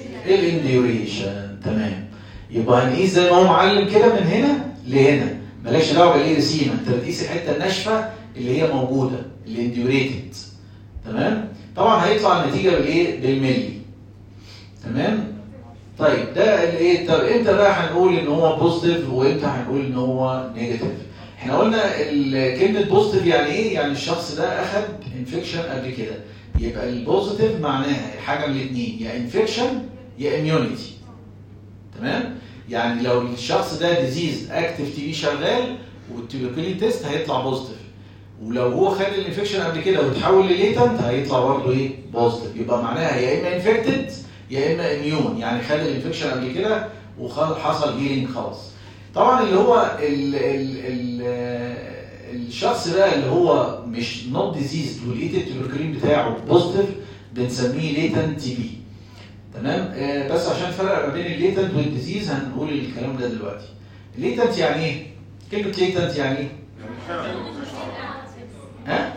الانديوريشن تمام يبقى هنقيس زي ما هو معلم كده من هنا لهنا مالكش دعوه بالاريسيما انت بتقيس الحته الناشفه اللي هي موجوده الانديوريتد تمام طبعا هيطلع النتيجه بالايه بالملي تمام طيب ده الايه طب امتى بقى هنقول ان هو بوزيتيف وامتى هنقول ان هو نيجاتيف احنا قلنا ال- كلمه بوزيتيف يعني ايه يعني الشخص ده اخذ انفكشن قبل كده يبقى البوزيتيف معناها حاجه من الاثنين يا انفكشن يا اميونيتي تمام يعني لو الشخص ده ديزيز اكتف تي بي شغال والتيوبركلين تيست هيطلع بوزيتيف ولو هو خد الانفكشن قبل كده وتحول لليتنت هيطلع برضه ايه بوزيتيف يبقى معناها يا اما انفكتد يا اما اميون يعني خد الانفكشن قبل كده وحصل هيلينج خلاص طبعا اللي هو ال ال ال الشخص بقى اللي هو مش نوت ديزيز ولقيت التيوبركلين بتاعه بوزيتيف بنسميه ليتنت تي بي تمام آه، بس عشان فرق ما بين الليتنت والديزيز هنقول الكلام ده دلوقتي الليتنت يعني ايه كلمه ليتنت يعني ايه يعني خام مش ها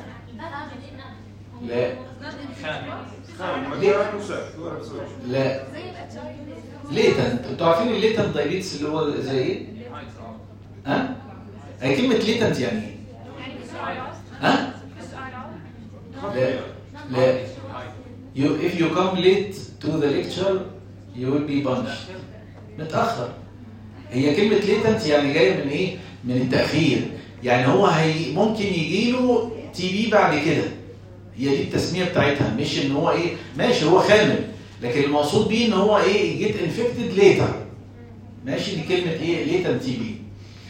لا خام مكان مساعد ولا بسوي لا ليتنت انتوا عارفين الليتنت دايبيتس اللي هو زي ايه ها هي كلمه ليتنت يعني ايه ها لا لا you if you come late to the lecture you will be punished متأخر هي كلمة latent يعني جاية من ايه؟ من التأخير يعني هو هي ممكن يجي له تي بي بعد كده هي دي التسمية بتاعتها مش ان هو ايه ماشي هو خامل لكن المقصود بيه ان هو ايه جيت انفكتد later ماشي دي كلمة ايه latent تي بي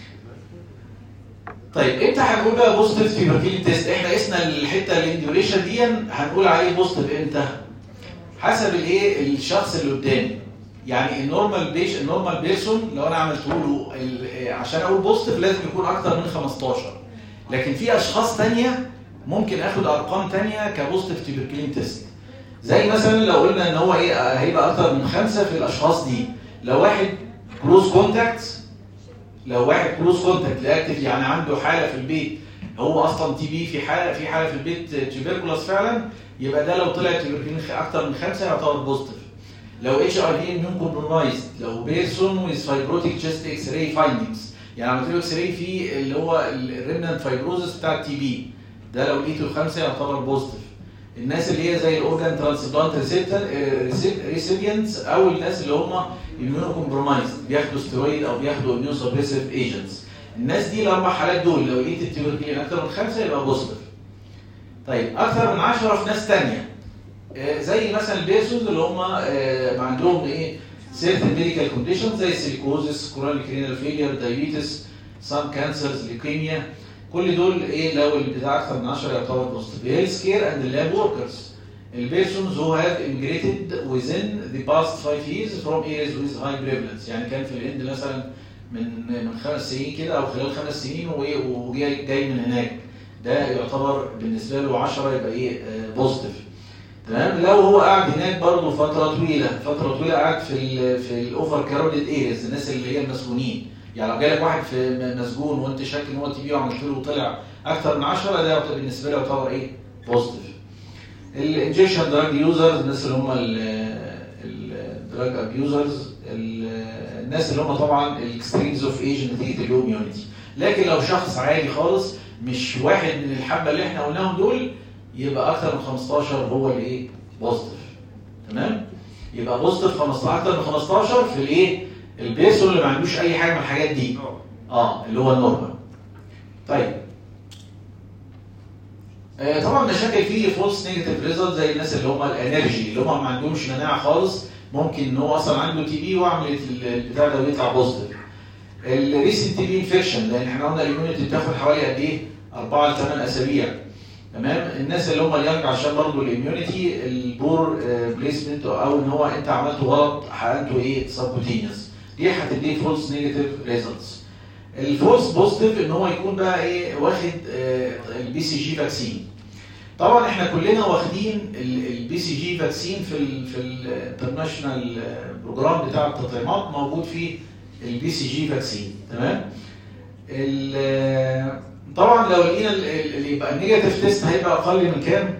طيب امتى هنقول بقى بوزيتيف تيوبركلين تيست احنا قسنا الحته الانديوليشن دي هنقول عليه بوزيتيف امتى حسب الايه الشخص اللي قدامي يعني النورمال بيش النورمال بيرسون لو انا عملت له ال- عشان اقول بوزيتيف لازم يكون اكتر من 15 لكن في اشخاص تانية ممكن اخد ارقام تانية كبوزيتيف تيوبركلين تيست زي مثلا لو قلنا ان هو ايه هيبقى اكتر من خمسه في الاشخاص دي لو واحد كلوز كونتاكت لو واحد كلوز كونتاكت لاكتف يعني عنده حاله في البيت هو اصلا تي بي في حاله في حاله في البيت تيوبركولاس فعلا يبقى ده لو طلع تيوبركلين اكتر من خمسه يعتبر بوزيتيف لو اتش اي في اميون كومبرومايزد لو بيرسون ويز فايبروتيك جست اكس راي فايندنجز يعني عملت له اكس راي في اللي هو الريمننت فايبروزس بتاع التي بي ده لو لقيته خمسه يعتبر بوزيتيف الناس اللي هي زي الاورجان ترانسبلانت ريسيبيانتس او الناس اللي هم اميونو كومبرومايزد بياخدوا ستيرويد او بياخدوا اميون سبريسيف ايجنتس الناس دي الاربع حالات دول لو لقيت التيوبركلين اكتر من خمسه يبقى بوزيتيف طيب اكتر من 10 في ناس ثانيه زي مثلا البيرسونز اللي هم آه، ما عندهم ايه certain medical conditions زي سيليكوزس كورونيك رينال فيلير دايبيتس سام كانسرز ليكيميا كل دول ايه لو البتاع اكتر من 10 يعتبر بوزيتيف هيلث كير اند لاب وركرز البيرسونز who have immigrated within the past five years from areas with high prevalence يعني كان في الهند مثلا من من خمس سنين كده او خلال خمس سنين وايه وجاي جاي من هناك ده يعتبر بالنسبه له 10 يبقى ايه بوزيتيف تمام لو هو قاعد هناك برضه فتره طويله فتره طويله قاعد في ال في الاوفر كراودد ايريز الناس اللي هي المسجونين يعني لو جالك واحد في م- مسجون وانت شاك ان هو تي بي وعملت له وطلع اكتر من 10 ده يعتبر بالنسبه له يعتبر ايه بوزيتيف الانجكشن دراج يوزرز الناس اللي هم الدراج ابيوزرز الناس اللي هم طبعا الاكستريمز اوف ايج نتيجه اللو اميونيتي لكن لو شخص عادي خالص مش واحد من الحبه اللي احنا قلناهم دول يبقى اكتر من 15 هو اللي ايه بوزيتيف تمام يبقى بوزيتيف 15 اكتر من 15 في الايه البيسون اللي ما عندوش اي حاجه من الحاجات دي نو اه اللي هو النورمال طيب آه طبعا مشاكل فيه فولس نيجاتيف ريزلت زي الناس اللي هم الانرجي اللي هم ما عندهمش مناعه خالص ممكن ان هو اصلا عنده تي بي وعملت ال- البتاع ده ويطلع بوزيتيف الريسنت تي بي انفكشن لان احنا قلنا الاميونيتي بتاخد حوالي قد ايه؟ 4 ل 8 اسابيع تمام الناس اللي هم اليانج عشان برضه الاميونيتي البور بليسمنت او ان هو انت عملته غلط حقنته ايه سبكوتينيوس دي هتديك فولس نيجاتيف ريزلتس الفولس بوزيتيف ان هو يكون بقى ايه واخد البي سي جي فاكسين طبعا احنا كلنا واخدين البي سي جي فاكسين في ال في الانترناشونال بروجرام بتاع التطعيمات موجود فيه البي سي جي فاكسين تمام ال- طبعا لو لقينا ال- ال- اللي يبقى النيجاتيف تيست هيبقى اقل من كام؟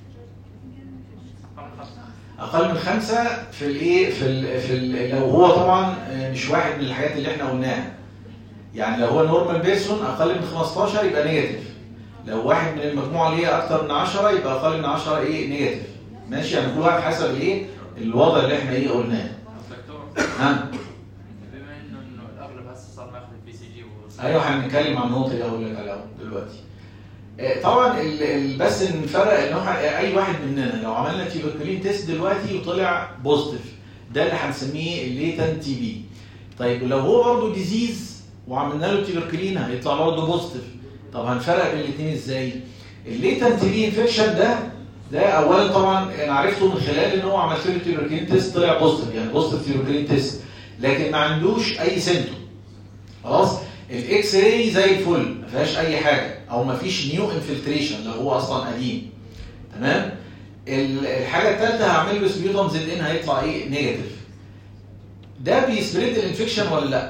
اقل من خمسه في الايه في ال في ال لو هو طبعا آه، مش واحد من الحاجات اللي احنا قلناها يعني لو هو نورمال بيرسون اقل من 15 يبقى نيجاتيف لو واحد من المجموعه اللي هي اكتر من 10 يبقى اقل من 10 ايه نيجاتيف ماشي يعني كل واحد حسب ايه الوضع اللي احنا ايه قلناه دكتور ها بما انه انه الاغلب هسه صار ماخذ البي سي جي و ايوه هنتكلم عن النقطه دي هقول لك عليها دلوقتي آه، طبعا ال- ال- بس نفرق ان هو اي واحد مننا لو عملنا تيوبركلين تيست دلوقتي وطلع بوزيتيف ده اللي هنسميه الليتنت تي بي طيب لو هو برضه ديزيز وعملنا له تيوبركلين هيطلع برضه بوزيتيف طب هنفرق بين الاثنين ازاي؟ الليتنت تي بي انفكشن ده ده اولا طبعا انا عرفته من خلال ان هو عملت له تيوبركلين تيست طلع بوزيتيف يعني بوزيتيف تيوبركلين تيست لكن ما عندوش اي سيمتوم خلاص الاكس راي زي الفل ما فيهاش اي حاجه او ما فيش نيو انفلتريشن لو هو اصلا قديم تمام ال- الحاجه الثالثه هعمل له سبيوتم زد ان هيطلع ايه نيجاتيف ده بيسبريد الانفكشن ولا لا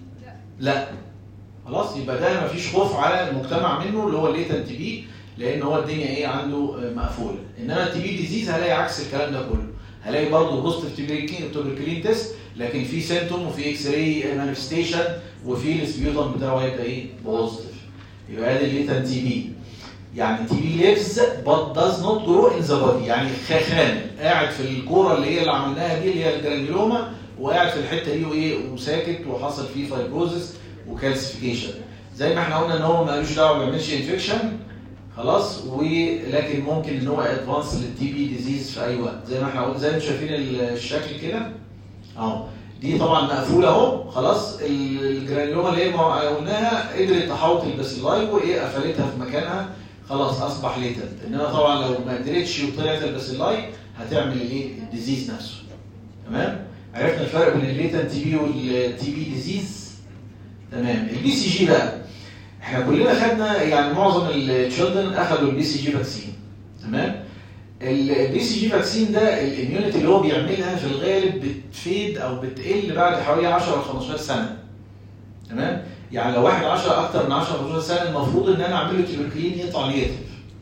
لا خلاص يبقى ده مفيش خوف على المجتمع منه اللي هو الليتنت بي لان هو الدنيا ايه عنده آه، مقفوله انما التي بي ديزيز هلاقي عكس الكلام ده كله هلاقي برضه بوزيتيف توبركلين تيست لكن في سيمتوم وفي اكس راي مانيفستيشن وفي السبيوتم بتاعه هيبقى ايه بوزيتيف يبقى ادي الليتنت تي بي يعني تي بي ليفز but does not grow in the body يعني خامل قاعد في الكوره اللي هي اللي عملناها دي اللي هي الجرانيولوما وقاعد في الحته دي وايه وساكت وحصل فيه فايبروزس وكالسيفيكيشن زي ما احنا قلنا ان هو مالوش دعوه ما بيعملش انفكشن خلاص ولكن ممكن ان هو ادفانس للتي بي ديزيز في اي وقت زي ما احنا قلنا زي ما انتم شايفين الشكل كده اهو دي طبعا مقفوله اهو خلاص الجرانيولوما اللي هي ما قلناها قدرت تحوط الباسيلاي وايه قفلتها في مكانها خلاص اصبح ليتنت انما طبعا لو ما قدرتش وطلعت الباسيلاي هتعمل الايه الديزيز نفسه تمام عرفنا الفرق بين الليتنت تي بي والتي بي ديزيز تمام البي سي جي بقى احنا كلنا خدنا يعني معظم التشيلدرن اخذوا البي سي جي فاكسين تمام البي سي جي فاكسين ده الاميونيتي اللي هو بيعملها في الغالب بتفيد او بتقل بعد حوالي 10 او 15 سنه تمام يعني لو واحد 10 اكتر من 10 15 سنه المفروض ان انا اعمل له تيبركلين يطلع نيجاتيف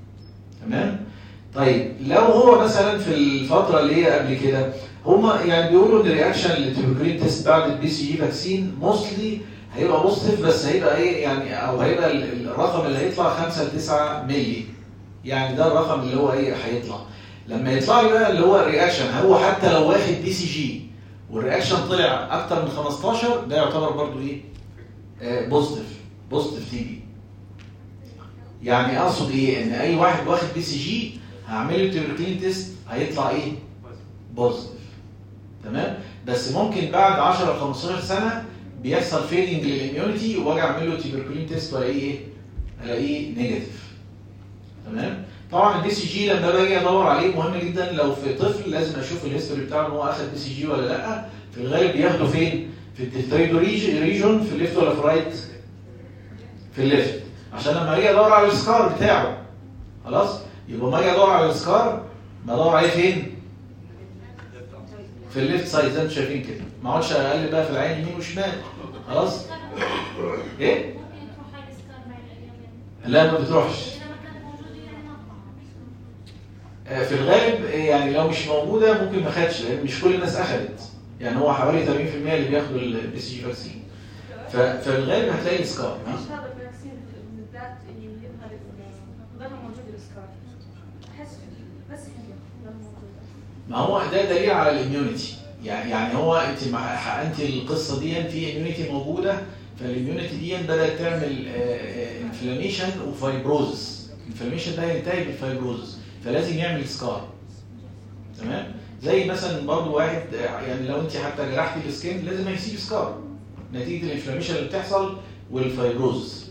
تمام طيب لو هو مثلا في الفتره اللي هي قبل كده هما يعني بيقولوا ان الرياكشن للتيبركلين تيست بعد البي سي جي فاكسين موستلي هيبقى بوزيتيف بس هيبقى ايه يعني او هيبقى ال- الرقم اللي هيطلع 5 ل 9 مللي يعني ده الرقم اللي هو ايه هيطلع لما يطلع لي بقى اللي هو الرياكشن هو حتى لو واخد بي سي جي والرياكشن طلع اكتر من 15 ده يعتبر برضو ايه بوزيتيف بوزيتيف تي بي يعني اقصد ايه ان اي واحد واخد بي سي جي هعمل له تيبركلين تيست هيطلع ايه بوزيتيف تمام بس ممكن بعد 10 او 15 سنه بيحصل فيلينج للاميونيتي واجي اعمل له تيبركلين تيست والاقيه ايه الاقيه نيجاتيف تمام طبعا البي سي جي لما باجي ادور عليه مهم جدا لو في طفل لازم اشوف الهيستوري بتاعه ان هو اخد بي سي جي ولا لا في الغالب بياخده فين في التلتريدو ريجون في الليفت ولا في الرايت في الليفت عشان لما اجي ادور على السكار بتاعه خلاص يبقى ما اجي ادور على السكار بدور عليه فين في الليفت سايد زي ما انتم شايفين كده ما اقعدش اقلب بقى في العين يمين وشمال خلاص ايه ممكن تروح هاي السكار مع الأيام لا ما بتروحش إذا ما كانت موجودة يعني ما طلعت. آه، في الغالب آه، يعني لو مش موجوده ممكن ما خدش لان مش كل الناس اخذت يعني هو حوالي 80% اللي بياخدوا البي سي جي فاكسين ففي الغالب هتلاقي السكار ها؟ ليش هذا الفاكسين بالذات اللي يظهر ظل موجود السكار؟ احس بس هي ظل موجوده ما هو ده دليل على الاميونيتي يعني يعني هو انت مع- حقنتي القصه دي في اميونيتي موجوده فالاميونيتي دي بدات تعمل انفلاميشن وفايبروزس الانفلاميشن ده ينتهي بالفايبروزس فلازم يعمل سكار تمام زي مثلا برضو واحد آه، يعني لو انت حتى جرحتي السكين لازم هيسيب سكار نتيجه الانفلاميشن اللي بتحصل والفايبروزس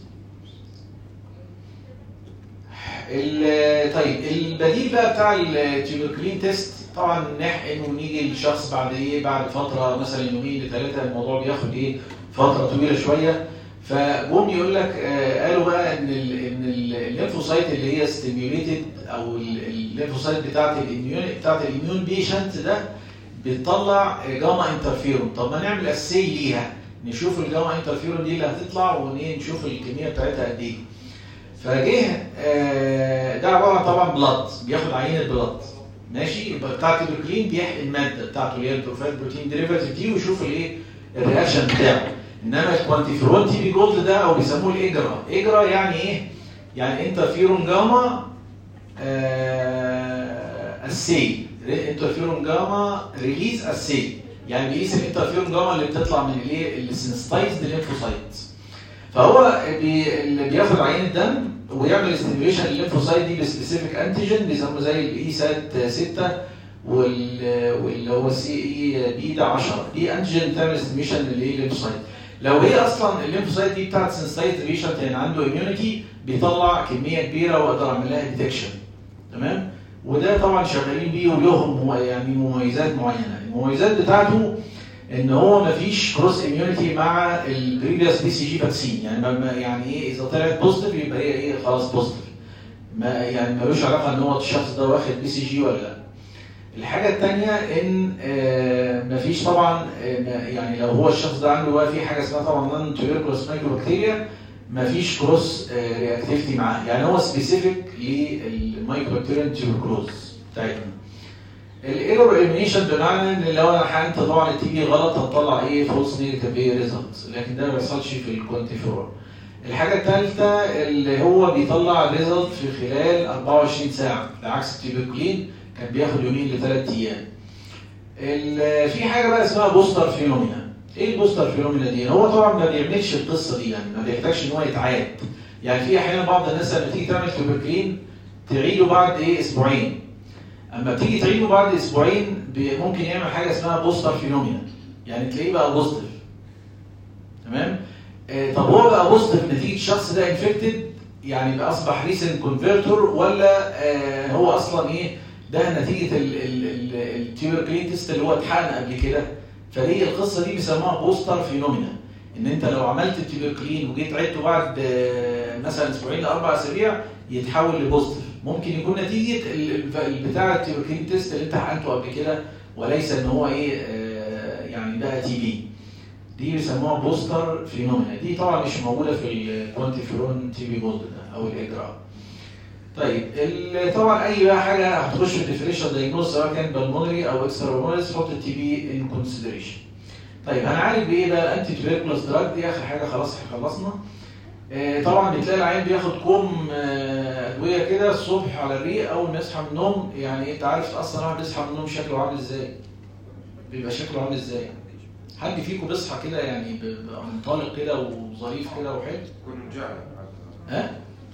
ال- طيب البديل بقى بتاع التيوبركلين تيست طبعا نحقن ونيجي للشخص بعد ايه بعد فتره مثلا يومين لثلاثه الموضوع بياخد ايه فتره طويله شويه فجم يقول لك آه قالوا بقى ان ال ان ال- الليمفوسايت اللي هي ستيميوليتد او ال- الليمفوسايت بتاعت الاميون بتاعت الاميون بيشنت ده بتطلع جاما انترفيرون طب ما نعمل اسي ليها نشوف الجاما انترفيرون دي اللي هتطلع ونشوف الكميه بتاعتها قد ايه فجه آه، ده عباره عن طبعا بلاد بياخد عينه بلاد ماشي يبقى بتاع التيبركلين بيحقن الماده بتاعته اللي هي البروفايل بروتين ديريفاتيف دي ويشوف الايه الرياكشن بتاعه انما الكوانتيفيرون تي بي جولد ده او بيسموه الاجرا اجرا يعني ايه؟ يعني انترفيرون جاما آه السي انترفيرون جاما ريليز السي يعني بيقيس الانترفيرون جاما اللي بتطلع من الايه السنسيتايزد ليمفوسايتس فهو بي... اللي بياخد عينه دم ويعمل ستيميوليشن للليمفوسايت دي بسبيسيفيك انتيجين بيسموه زي الاي سات 6 وال- واللي هو السي اي بي ده 10 دي انتيجين تعمل ستيميوليشن للليمفوسايت لو هي اصلا الليمفوسايت دي بتاعت سنسيتايز ريشنت يعني عنده اميونيتي بيطلع كميه كبيره واقدر اعمل لها ديتكشن تمام وده طبعا شغالين بيه ولهم مو- يعني مميزات معينه المميزات بتاعته ان هو مفيش كروس اميونيتي مع البريفيوس بي سي جي فاكسين يعني ما ما- يعني ايه اذا طلعت بوزيتيف يبقى هي ايه خلاص بوزيتيف ما يعني ملوش علاقه ان هو الشخص ده واخد بي سي جي ولا لا الحاجه الثانيه ان آه، مفيش طبعا آه، ما- يعني لو هو الشخص ده عنده بقى في حاجه اسمها طبعا نون تيوبركلوس مايكروبكتيريا مفيش كروس رياكتيفيتي معاه يعني هو سبيسيفيك للمايكروبكتيريا تيوبركلوز بتاعتنا الايرور اليمينيشن بمعنى ان لو انا حقنت طبعا التي بي غلط هتطلع ايه فولس نيجاتيف ايه ريزلتس لكن ده ما بيحصلش في الكوانتيفيرور الحاجه الثالثه اللي هو بيطلع ريزلت في خلال 24 ساعه بعكس التيبيكلين كان بياخد يومين لثلاث ايام ال- في حاجه بقى اسمها بوستر فينومينا ايه البوستر فينومينا دي هو طبعا ما بيعملش القصه دي يعني ما بيحتاجش ان هو يتعاد يعني في احيانا بعض الناس لما تيجي تعمل تيبيكلين تعيده بعد ايه اسبوعين اما بتيجي تعيده بعد اسبوعين بي- ممكن يعمل حاجه اسمها بوستر فينومينا يعني تلاقيه بقى بوزيتيف تمام آه، طب هو بقى بوزيتيف نتيجه الشخص ده انفكتد يعني بقى اصبح ريسنت كونفرتور ولا آه، هو اصلا ايه ده نتيجه التيوبركلين تيست اللي هو اتحقن قبل كده فدي القصه دي بيسموها بوستر فينومينا ان انت لو عملت التيوبركلين وجيت عدته بعد آه، مثلا اسبوعين لاربع اسابيع يتحول لبوزيتيف ممكن يكون نتيجه ال- ال- بتاع التيوبركلين تيست اللي انت حقنته قبل كده وليس ان هو ايه آه، يعني بقى تي بي دي بيسموها بوستر فينومينا دي طبعا مش موجوده في الكوانتيفيرون تي بي بولد ده او الاجراء طيب ال- طبعا اي بقى حاجه هتخش في الديفرنشال دايجنوز سواء كان بالمونري او اكسترا بالمونري تحط التي بي ان كونسيدريشن طيب هنعالج بايه بقى انتي تيوبركلوز دراج دي اخر حاجه خلاص احنا خلصنا آه، طبعا بتلاقي العيان بياخد كوم آه، ادويه كده الصبح على الريق اول ما يصحى من النوم يعني انت عارف اصلا واحد بيصحى من النوم شكله عامل ازاي بيبقى شكله عامل ازاي حد فيكم بيصحى كده يعني بيبقى منطلق كده وظريف كده وحلو يكون جعل ها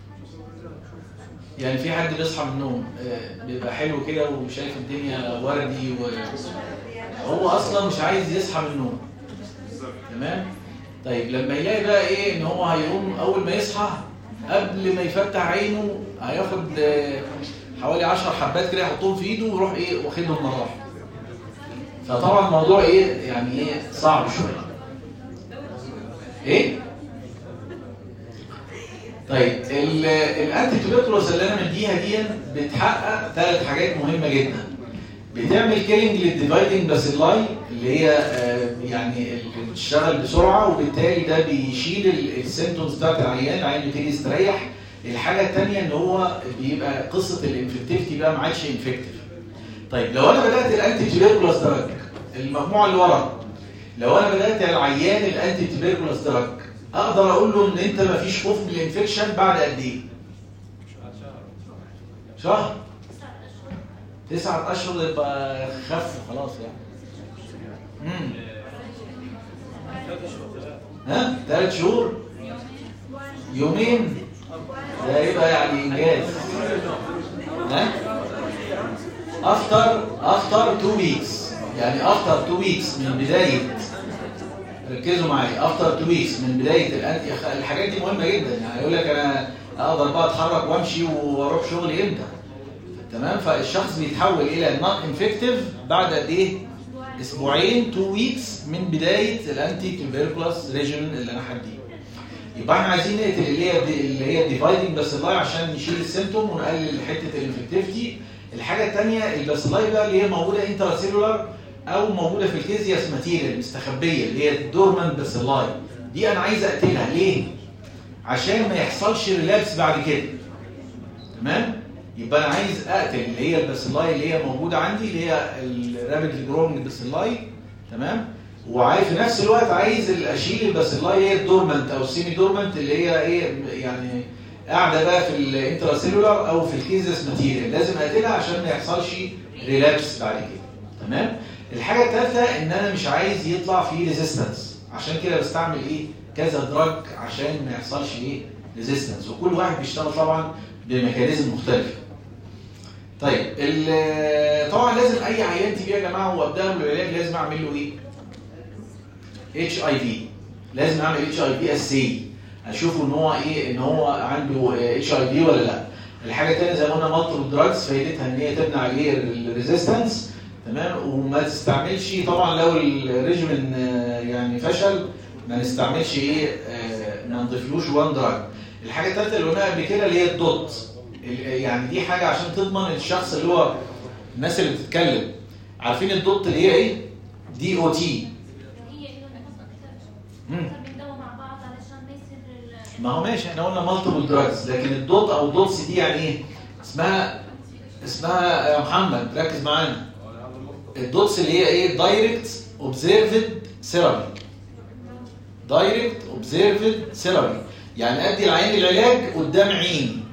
يعني في حد بيصحى من النوم آه، بيبقى حلو كده وشايف الدنيا وردي وهو اصلا مش عايز يصحى من النوم تمام طيب لما يلاقي بقى ايه ان هو هيقوم اول ما يصحى قبل ما يفتح عينه هياخد آه، حوالي 10 حبات كده يحطهم في ايده ويروح ايه واخدهم مره واحده فطبعا الموضوع ايه يعني ايه صعب شويه ايه طيب ال- الانتي تيوبركلوز اللي انا مديها دي بتحقق ثلاث حاجات مهمه جدا بتعمل كيلينج للديفايدنج باسيلاي اللي هي آه، يعني اللي بتشتغل بسرعه وبالتالي ده بيشيل السيمتومز بتاعت العيان العيان بيبتدي يستريح الحاجه الثانيه ان هو بيبقى قصه الانفكتيفيتي بقى ما عادش انفكتيف طيب لو انا بدات الانتي تيوبركلوز دراج المجموعه اللي ورا لو انا بدات العيان الانتي تيوبركلوز دراج اقدر اقول له ان انت ما فيش خوف من الانفكشن بعد قد ايه؟ شهر تسعة اشهر يبقى خف خلاص يعني امم ها ثلاث شهور يومين ده يبقى يعني انجاز ها افتر افتر تو ويكس يعني افتر تو ويكس من بدايه ركزوا معايا افتر تو ويكس من بدايه الانتي الحاجات دي مهمه جدا يعني يقول لك انا اقدر بقى اتحرك وامشي واروح شغلي امتى تمام فالشخص بيتحول الى نون انفكتيف بعد قد ايه اسبوعين تو ويكس من بدايه الانتي تيوبركلوس ريجيم اللي انا هديه يبقى احنا عايزين نقتل اللي هي اللي هي الديفايدنج باسيلاي عشان نشيل السيمتوم ونقلل حته الانفكتيفيتي الحاجه الثانيه الباسيلاي بقى اللي هي موجوده انترا سيلولار او موجوده في الكيزياس ماتيريال مستخبيه اللي هي الدورمان باسيلاي دي انا عايز اقتلها ليه؟ عشان ما يحصلش ريلابس بعد كده تمام؟ يبقى انا عايز اقتل اللي هي الباسيلاي اللي هي موجوده عندي اللي هي الرابيد جروينج باسيلاي تمام؟ وعايز في نفس الوقت عايز اشيل الباسيلاي اللي هي الدورمنت او السيمي دورمنت اللي هي ايه يعني قاعده بقى في الانترا سيلولار او في الكيزيس ماتيريال لازم اقتلها عشان ما يحصلش ريلابس بعد كده تمام؟ الحاجه الثالثه ان انا مش عايز يطلع فيه ريزيستنس عشان كده بستعمل ايه كذا دراج عشان ما يحصلش ايه ريزيستنس وكل واحد بيشتغل طبعا بميكانيزم مختلف طيب ال- طبعا لازم اي عيان تي بي يا جماعه وابدا له العلاج لازم اعمل له ايه اتش اي في لازم اعمل اتش اي في اسي اشوفه ان هو ايه ان هو عنده اتش اي في ولا لا الحاجه الثانيه زي ما قلنا مالتيبل دراجز فايدتها ان هي تمنع الايه الريزيستنس تمام وما تستعملش طبعا لو الريجيمن آه، يعني فشل ما نستعملش ايه آه، ما نضيفلوش وان دراج الحاجه الثالثه اللي قلناها قبل كده اللي هي الدوت ال- يعني دي حاجه عشان تضمن الشخص اللي هو الناس اللي بتتكلم عارفين الدوت اللي هي ايه دي او تي هي انه نحط اكثر مم. اكثر من دواء مع بعض علشان ما يصير ال- ما هو ماشي احنا قلنا مالتيبل دراجز لكن الدوت او الدوتس دي يعني ايه اسمها اسمها يا محمد ركز معانا الدوتس اللي هي ايه دايركت اوبزيرفد ثيرابي دايركت اوبزيرفد ثيرابي يعني ادي العين العلاج قدام عين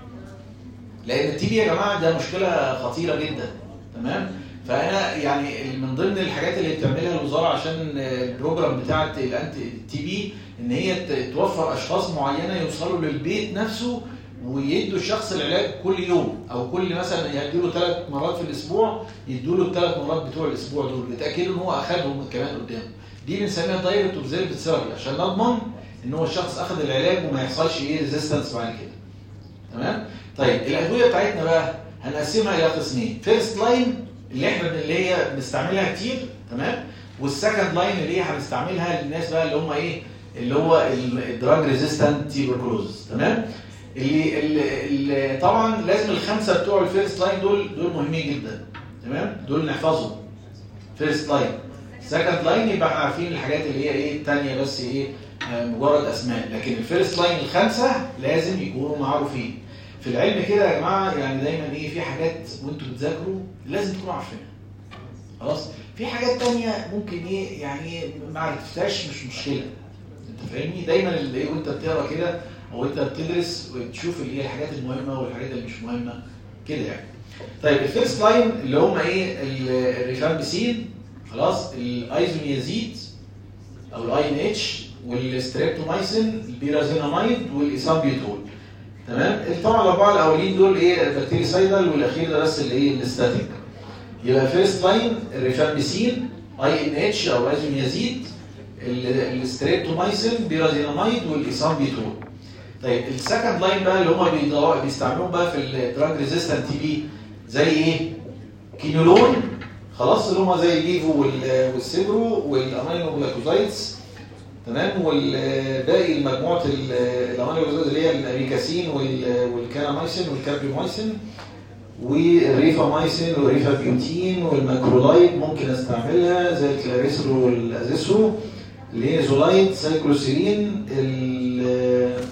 لان التي بي يا جماعه ده مشكله خطيره جدا تمام فانا يعني من ضمن الحاجات اللي بتعملها الوزاره عشان البروجرام بتاعه الانتي تي بي ان هي ت- توفر اشخاص معينه يوصلوا للبيت نفسه ويدوا الشخص العلاج كل يوم او كل مثلا يدوا ثلاث مرات في الاسبوع يدوا له الثلاث مرات بتوع الاسبوع دول يتاكدوا ان هو اخذهم كمان قدام دي بنسميها دايركت اوبزيرف ثيرابي عشان نضمن ان هو الشخص اخذ العلاج وما يحصلش ايه ريزيستنس بعد كده تمام طيب الادويه بتاعتنا بقى هنقسمها الى قسمين فيرست لاين اللي احنا بن- اللي هي بنستعملها كتير تمام والسكند لاين اللي هي هنستعملها للناس بقى اللي هم ايه اللي هو الدراج ريزيستنت تيبركلوز تمام اللي, اللي, اللي طبعا لازم الخمسه بتوع الفيرست لاين دول دول مهمين جدا تمام دول نحفظهم فيرست لاين سكند لاين يبقى احنا عارفين الحاجات اللي هي ايه الثانيه بس ايه آه، مجرد اسماء لكن الفيرست لاين الخمسه لازم يكونوا معروفين في العلم كده يا جماعه يعني دايما ايه في حاجات وانتوا بتذاكروا لازم تكونوا عارفينها خلاص في حاجات تانية ممكن ايه يعني ما عرفتهاش مش مشكله انت فاهمني دايما اللي ايه وانت بتقرا كده او انت بتدرس وتشوف اللي هي الحاجات المهمه والحاجات اللي مش مهمه كده يعني طيب الفيرست لاين اللي هم ايه ال- الريفامبيسين خلاص الايزوميازيد او الاي ان اتش والستريبتومايسين البيرازيناميد والايسامبيوتول تمام طبعا الاربعه الاولين دول ايه البكتيريسايدال والاخير ده بس اللي ايه الاستاتيك يبقى فيرست لاين الريفامبيسين اي ان اتش او ايزوميازيد الستريبتومايسين بيرازيناميد والايسامبيوتول طيب السكند لاين بقى اللي هم بيدوروا- بيستعملوهم بقى في الدراج ريزيستنت تي بي زي ايه؟ كينولون خلاص اللي هم زي الليفو وال- والسيبرو والامينو جلايكوزايدز تمام والباقي المجموعه ال- الامينو جلايكوزايدز اللي هي الاميكاسين وال- والكانامايسين والكاربيومايسين والريفامايسين والريفابيوتين والماكرولايد ممكن استعملها زي الكلاريسرو والازيسرو الليزولايد سايكلوسيرين ال-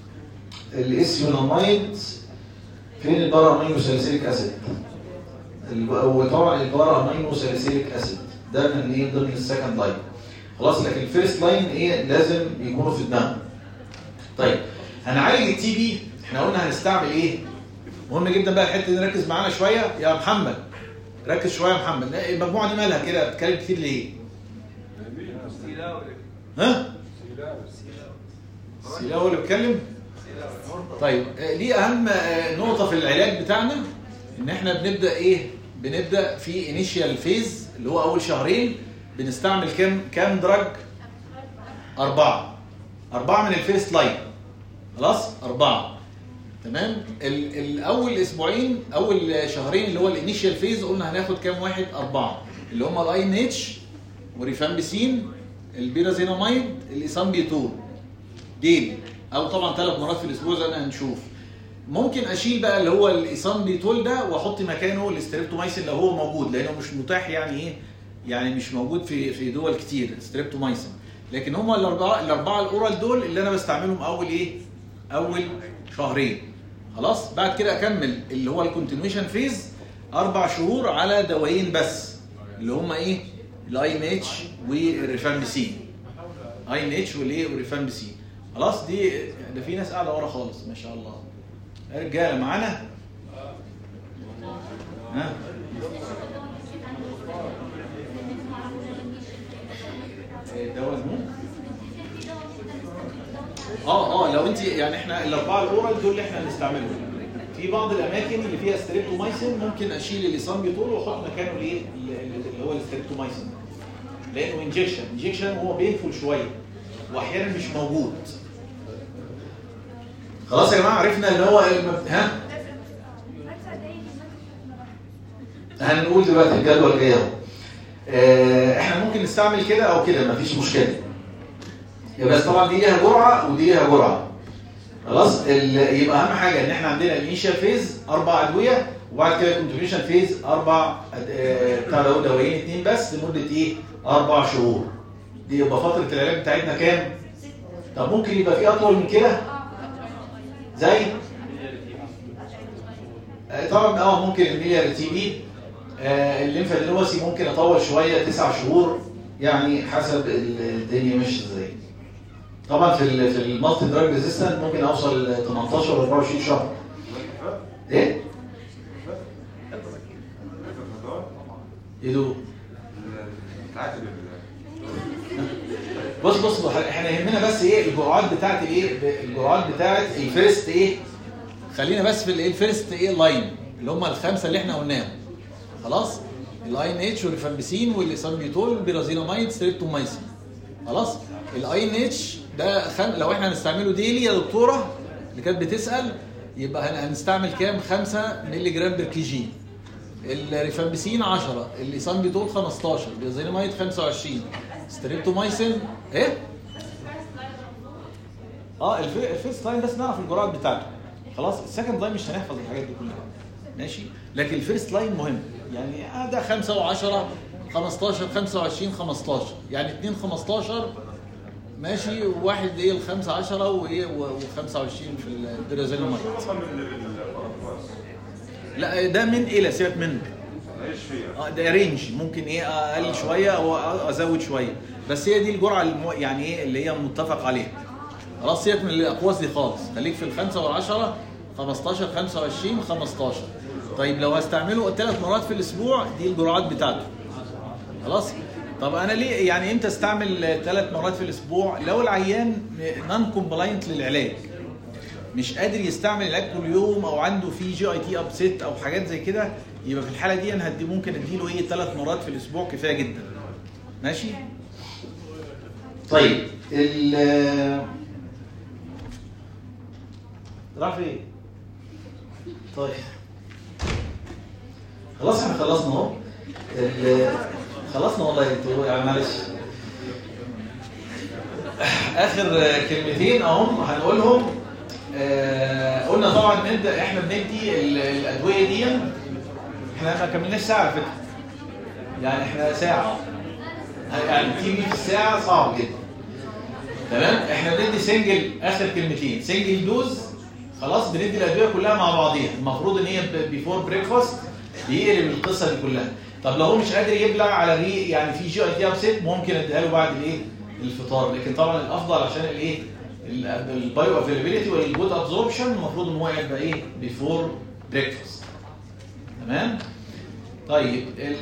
الاسيوناميد فين البارا امينو ساليسيليك اسيد الب- وطبعا البارا امينو ساليسيليك اسيد ده من ايه ضمن السكند لاين خلاص لكن الفيرست لاين ايه لازم يكونوا في دماغنا طيب هنعالج التي بي احنا قلنا هنستعمل ايه مهم جدا بقى الحته دي نركز معانا شويه يا محمد ركز شويه يا محمد لا، المجموعه دي مالها كده بتتكلم كتير ليه ها سيلاوي اللي بيتكلم طيب آه، ليه اهم آه، نقطه في العلاج بتاعنا ان احنا بنبدا ايه بنبدا في انيشيال فيز اللي هو اول شهرين بنستعمل كام كام دراج اربعه اربعه من الفيرست لاين خلاص اربعه تمام ال- الاول اسبوعين اول شهرين اللي هو الانيشيال فيز قلنا هناخد كام واحد اربعه اللي هم الاي ان اتش وريفامبيسين البيرازيناميد الاسامبيتول ديلي او طبعا ثلاث مرات في الاسبوع زي ما هنشوف ممكن اشيل بقى اللي هو الاسامبيتول ده واحط مكانه الاستريبتومايسين لو هو موجود لانه مش متاح يعني ايه يعني مش موجود في في دول كتير ستريبتومايسين لكن هم الاربعه الاربعه الاورال دول اللي انا بستعملهم اول ايه اول شهرين خلاص بعد كده اكمل اللي هو الكونتينيوشن فيز اربع شهور على دوايين بس اللي هم ايه الاي ان اتش والريفامبيسين اي ان اتش والايه والريفامبيسين خلاص دي ده في ناس قاعده ورا خالص ما شاء الله يا رجاله معانا ها إيه، دواء الموم اه اه لو انت يعني احنا الاربعه الاورال دول اللي احنا هنستعملهم في بعض الاماكن اللي فيها ستريبتومايسين ممكن اشيل الاسامبيتول واحط مكانه الايه اللي هو الستريبتومايسين لانه انجكشن انجكشن هو بينفل شويه واحيانا مش موجود خلاص يا جماعه عرفنا اللي هو الم- ها هنقول دلوقتي الجدول جاي اهو آه، احنا ممكن نستعمل كده او كده مفيش مشكله يبقى بس طبعا دي ليها جرعه ودي ليها جرعه خلاص ال- يبقى اهم حاجه ان احنا عندنا الانيشال فيز اربع ادويه وبعد كده الكونتريبيوشن فيز اربع أد- آه، بتاع ده دوايين اثنين بس لمده ايه؟ اربع شهور دي يبقى فتره العلاج بتاعتنا كام؟ طب ممكن يبقى في اطول من كده زي آه، طبعا اه ممكن الميليار تي بي آه، الليمفادينوسي ممكن اطول شويه تسع شهور يعني حسب ال- الدنيا ماشيه ازاي طبعا في ال في المالتي دراج ريزيستنت ممكن اوصل ل 18 و 24 شهر ايه؟ ايه دول؟ تعاتب بص بص بص، احنا يهمنا بس ايه الجرعات بتاعت الايه الجرعات بتاعت الفيرست ايه خلينا بس في الايه الفيرست ايه لاين اللي هم الخمسه اللي احنا قلناهم خلاص الاي ان اتش والريفامبيسين والاسامبيتول والبيرازيناميد ستريبتومايسين خلاص الاي ان اتش ده خم... لو احنا هنستعمله ديلي يا دكتوره اللي كانت بتسال يبقى هن- هنستعمل كام 5 مللي جرام بير كي جي الريفامبيسين 10 الاسامبيتول 15 البيرازيناميد 25 ستريبتومايسين ايه اه الف- الفيرست لاين بس نعرف الجرعات بتاعته خلاص السكند لاين مش هنحفظ الحاجات دي كلها ماشي لكن الفيرست لاين مهم يعني آه ده 5 و10 15 25 15 يعني 2 15 ماشي وواحد ايه ال 5 10 وايه و25 في البرازيلومايد وصل من الفرق لا ده من الى سيبك منه ايش فيها؟ اه ده رينج ممكن ايه اقل شويه او ازود شويه بس هي دي الجرعه المو... يعني ايه اللي هي متفق عليها خلاص سيبك من الاقواس دي خالص خليك في الخمسه والعشره 15 25 15 طيب لو هستعمله ثلاث مرات في الاسبوع دي الجرعات بتاعته خلاص طب انا ليه يعني امتى استعمل ثلاث مرات في الاسبوع لو العيان نون كومبلاينت للعلاج مش قادر يستعمل العلاج كل يوم او عنده في جي اي تي ابسيت او حاجات زي كده يبقى في الحاله دي انا هدي ممكن اديله ايه ثلاث مرات في الاسبوع كفايه جدا ماشي طيب ال راح فين طيب خلاص احنا خلصنا اهو ال- خلصنا والله انتوا يعني معلش اخر كلمتين اهم هنقولهم آه، قلنا طبعا نبدا احنا بندي ال- الادويه دي احنا ما كملناش ساعه على فكره يعني احنا ساعه يعني تيجي في الساعه صعب جدا تمام احنا بندي سنجل اخر كلمتين سنجل دوز خلاص بندي الادويه كلها مع بعضيها المفروض ان هي بيفور بريكفاست بيقلب القصه دي كلها طب لو هو مش قادر يبلع على ريق يعني في جي اي تي ابسيت ممكن اديها له بعد الايه الفطار لكن طبعا الافضل عشان الايه البايو افيلابيلتي والجود ابزوربشن المفروض ان هو يبقى ايه بيفور بريكفاست تمام طيب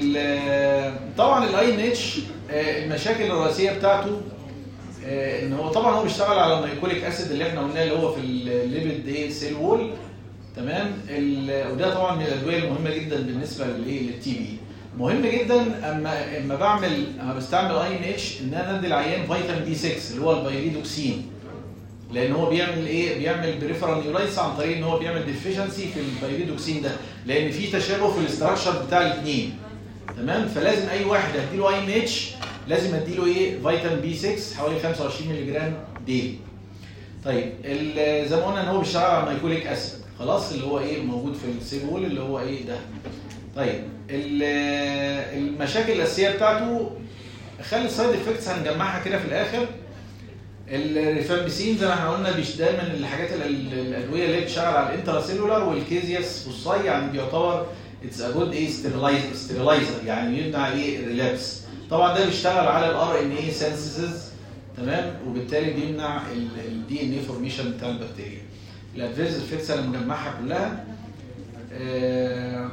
ال- طبعا الاي ان اتش المشاكل الرئيسيه بتاعته آه، ان هو طبعا هو بيشتغل على النيكوليك اسيد اللي احنا قلناه اللي هو في الليبيد ايه سيل وول تمام ال- وده طبعا من الادويه المهمه جدا بالنسبه للايه للتي بي مهم جدا اما اما بعمل اما بستعمل اي ان اتش ان انا ادي العيان فيتامين بي 6 اللي هو البيريدوكسين لان هو بيعمل ايه بيعمل بريفرال نيورايتس عن طريق ان هو بيعمل ديفيشنسي في البيريدوكسين ده لان في تشابه في الاستراكشر بتاع الاثنين تمام فلازم اي واحد اديله اي ان اتش لازم اديله ايه فيتامين بي 6 حوالي 25 مللي جرام ديلي طيب ال- زي ما قلنا ان هو بيشتغل على الميكوليك اسيد خلاص اللي هو ايه موجود في السيل اللي هو ايه ده طيب ال- المشاكل الاساسيه بتاعته خلي السايد افكتس هنجمعها كده في الاخر الريفامبيسين زي ما احنا قلنا بيش دايما الحاجات ال- ال- الادويه اللي هي بتشتغل على الانترا سيلولار والكيزياس فوساي يعني بيعتبر اتس ا جود ايه ستيرلايزر يعني بيمنع ايه الريلابس طبعا ده بيشتغل على الار ان اي سينسيسز تمام وبالتالي بيمنع الدي ان اي فورميشن بتاع البكتيريا الادفيرس افكتس انا مجمعها كلها آه،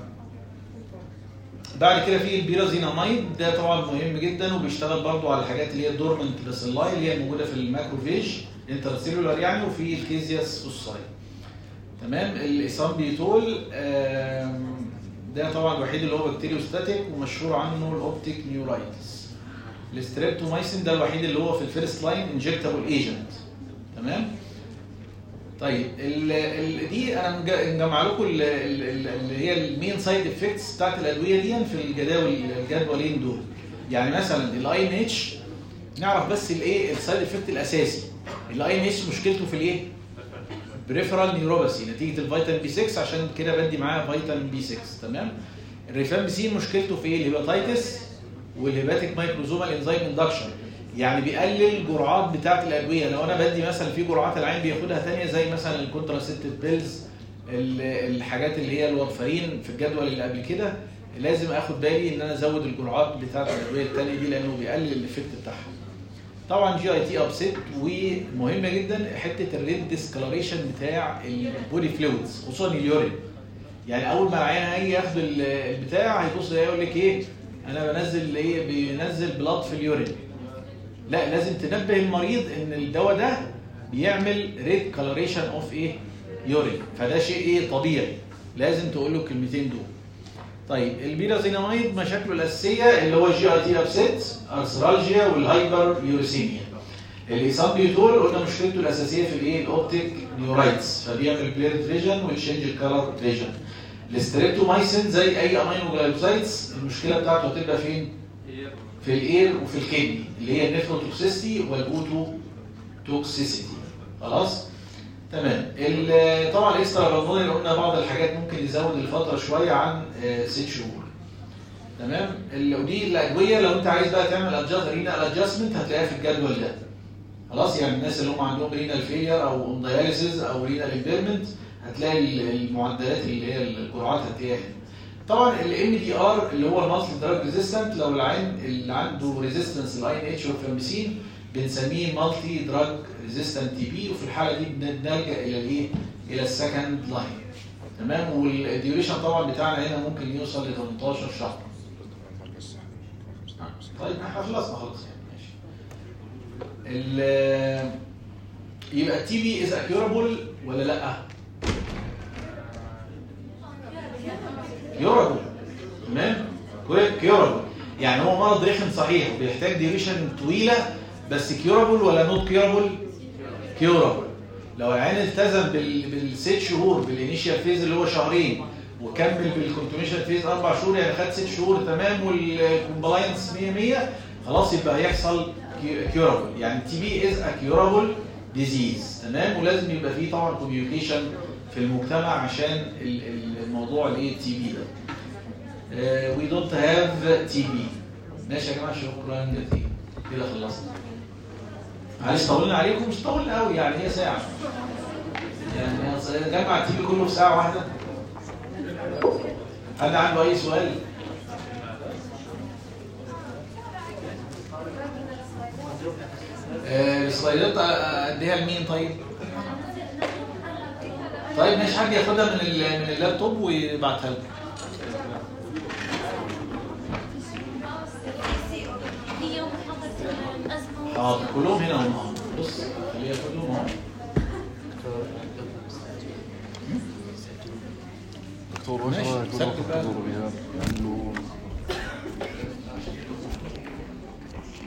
بعد كده في البيرازيناميد ده طبعا مهم جدا وبيشتغل برضو على الحاجات اللي هي الدورمنت باسيلاي اللي هي موجوده في الماكروفيج انترسيلولار يعني وفي الكيزياس فوساي تمام الاسامبيتول آم، ده طبعا الوحيد اللي هو بكتيريوستاتيك ومشهور عنه الاوبتيك نيورايتس الستريبتومايسين ده الوحيد اللي هو في الفيرست لاين انجكتابل ايجنت تمام طيب ال ال دي انا مج- مجمع لكم ال- ال- ال- اللي هي المين سايد افكتس بتاعت الادويه دي في الجداول الجدولين دول يعني مثلا الاي ان اتش نعرف بس الايه السايد افكت الاساسي الاي ان اتش مشكلته في الايه بريفرال نيوروباثي نتيجه الفيتامين بي 6 عشان كده بدي معاه فيتامين بي 6 تمام الريفامبسين مشكلته في ايه الهيباتيتس والهيباتيك مايكروزومال انزيم اندكشن يعني بيقلل الجرعات بتاعه الادويه لو انا بدي مثلا في جرعات العين بياخدها ثانيه زي مثلا الكونتراسيبتيف بيلز ال- الحاجات اللي هي الورفرين في الجدول اللي قبل كده لازم اخد بالي ان انا ازود الجرعات بتاعه الادويه الثانيه دي لانه بيقلل الايفكت بتاعها طبعا جي اي تي ابسيت ومهمه جدا حته الريد ديسكلاريشن بتاع البودي فلويدز خصوصا اليورين يعني اول ما العيان هيجي ياخد ال- البتاع هيبص يقول لك ايه انا بنزل ايه بينزل بلاد في اليورين لا لازم تنبه المريض ان الدواء ده بيعمل ريد كلاريشن اوف ايه يورين فده شيء ايه طبيعي لازم تقول له الكلمتين دول طيب البيرازيناميد مشاكله الاساسيه اللي هو جي اي تي ابسيت ارثرالجيا والهايبر يوريسيميا الاسامبيوتول قلنا مشكلته الاساسيه في الايه الاوبتيك نيورايتس فبيعمل بليرد فيجن ويشنج الكالر فيجن الاستريبتومايسين زي اي امينو جلايكوزايدز المشكله بتاعته هتبقى فين في الاير وفي الكدني اللي هي النيفروتوكسيستي والاوتو توكسيسيتي خلاص تمام ال- طبعا الاكسترا رمضاني قلنا بعض الحاجات ممكن يزود الفتره شويه عن آه، ست شهور تمام ال- ودي الادويه لو انت عايز بقى تعمل ادجاست رينال ادجستمنت هتلاقيها في الجدول ده خلاص يعني الناس اللي هم عندهم رينال فيلير او اون داياليسيس او رينال امبيرمنت هتلاقي ال- المعدلات اللي هي الجرعات هتلاقيها هنا. طبعا الام دي ار اللي هو المالتي دراج ريزيستنت لو العين اللي عنده ريزيستنس لاي ان اتش والفامبسين بنسميه مالتي دراج ريزيستنت تي بي وفي الحاله دي بنلجا الى الايه؟ الى السكند لاين تمام والديوريشن طبعا بتاعنا هنا ممكن يوصل ل 18 شهر طيب احنا خلصنا خلاص يعني ماشي ال- يبقى التي بي از اكيورابل ولا لا؟ كيورابل تمام كيورابل يعني هو مرض رخم صحيح وبيحتاج ديوريشن طويله بس كيورابل ولا نوت كيورابل؟ كيورابل لو العين التزم بال بالست شهور بالانيشال فيز اللي هو شهرين وكمل بالكونتينيوشن فيز اربع شهور يعني خد ست شهور تمام والكومبلاينس 100 100 خلاص يبقى هيحصل كيورابل يعني تي بي از ا كيورابل ديزيز تمام ولازم يبقى فيه طبعا كوميونيكيشن في المجتمع عشان ال- ال- الموضوع الايه تي بي ده وي دونت هاف تي بي ماشي يا جماعه شكرا جزيلا كده خلصنا معلش طولنا عليكم مش طولنا قوي يعني هي ساعه يعني أصل جمع التي بي كله في ساعه واحده حد عنده اي سؤال آه، السلايدات اديها لمين طيب طيب ماشي حد ياخدها من ال- من اللابتوب ويبعتها لكم هي محاضرة الأزمة حاضر كلهم هنا هم أهو. بص خليها كلهم اهو دكتور ماشي، وش رايك سكت بقى. بالدكتور ايهاب؟ لانه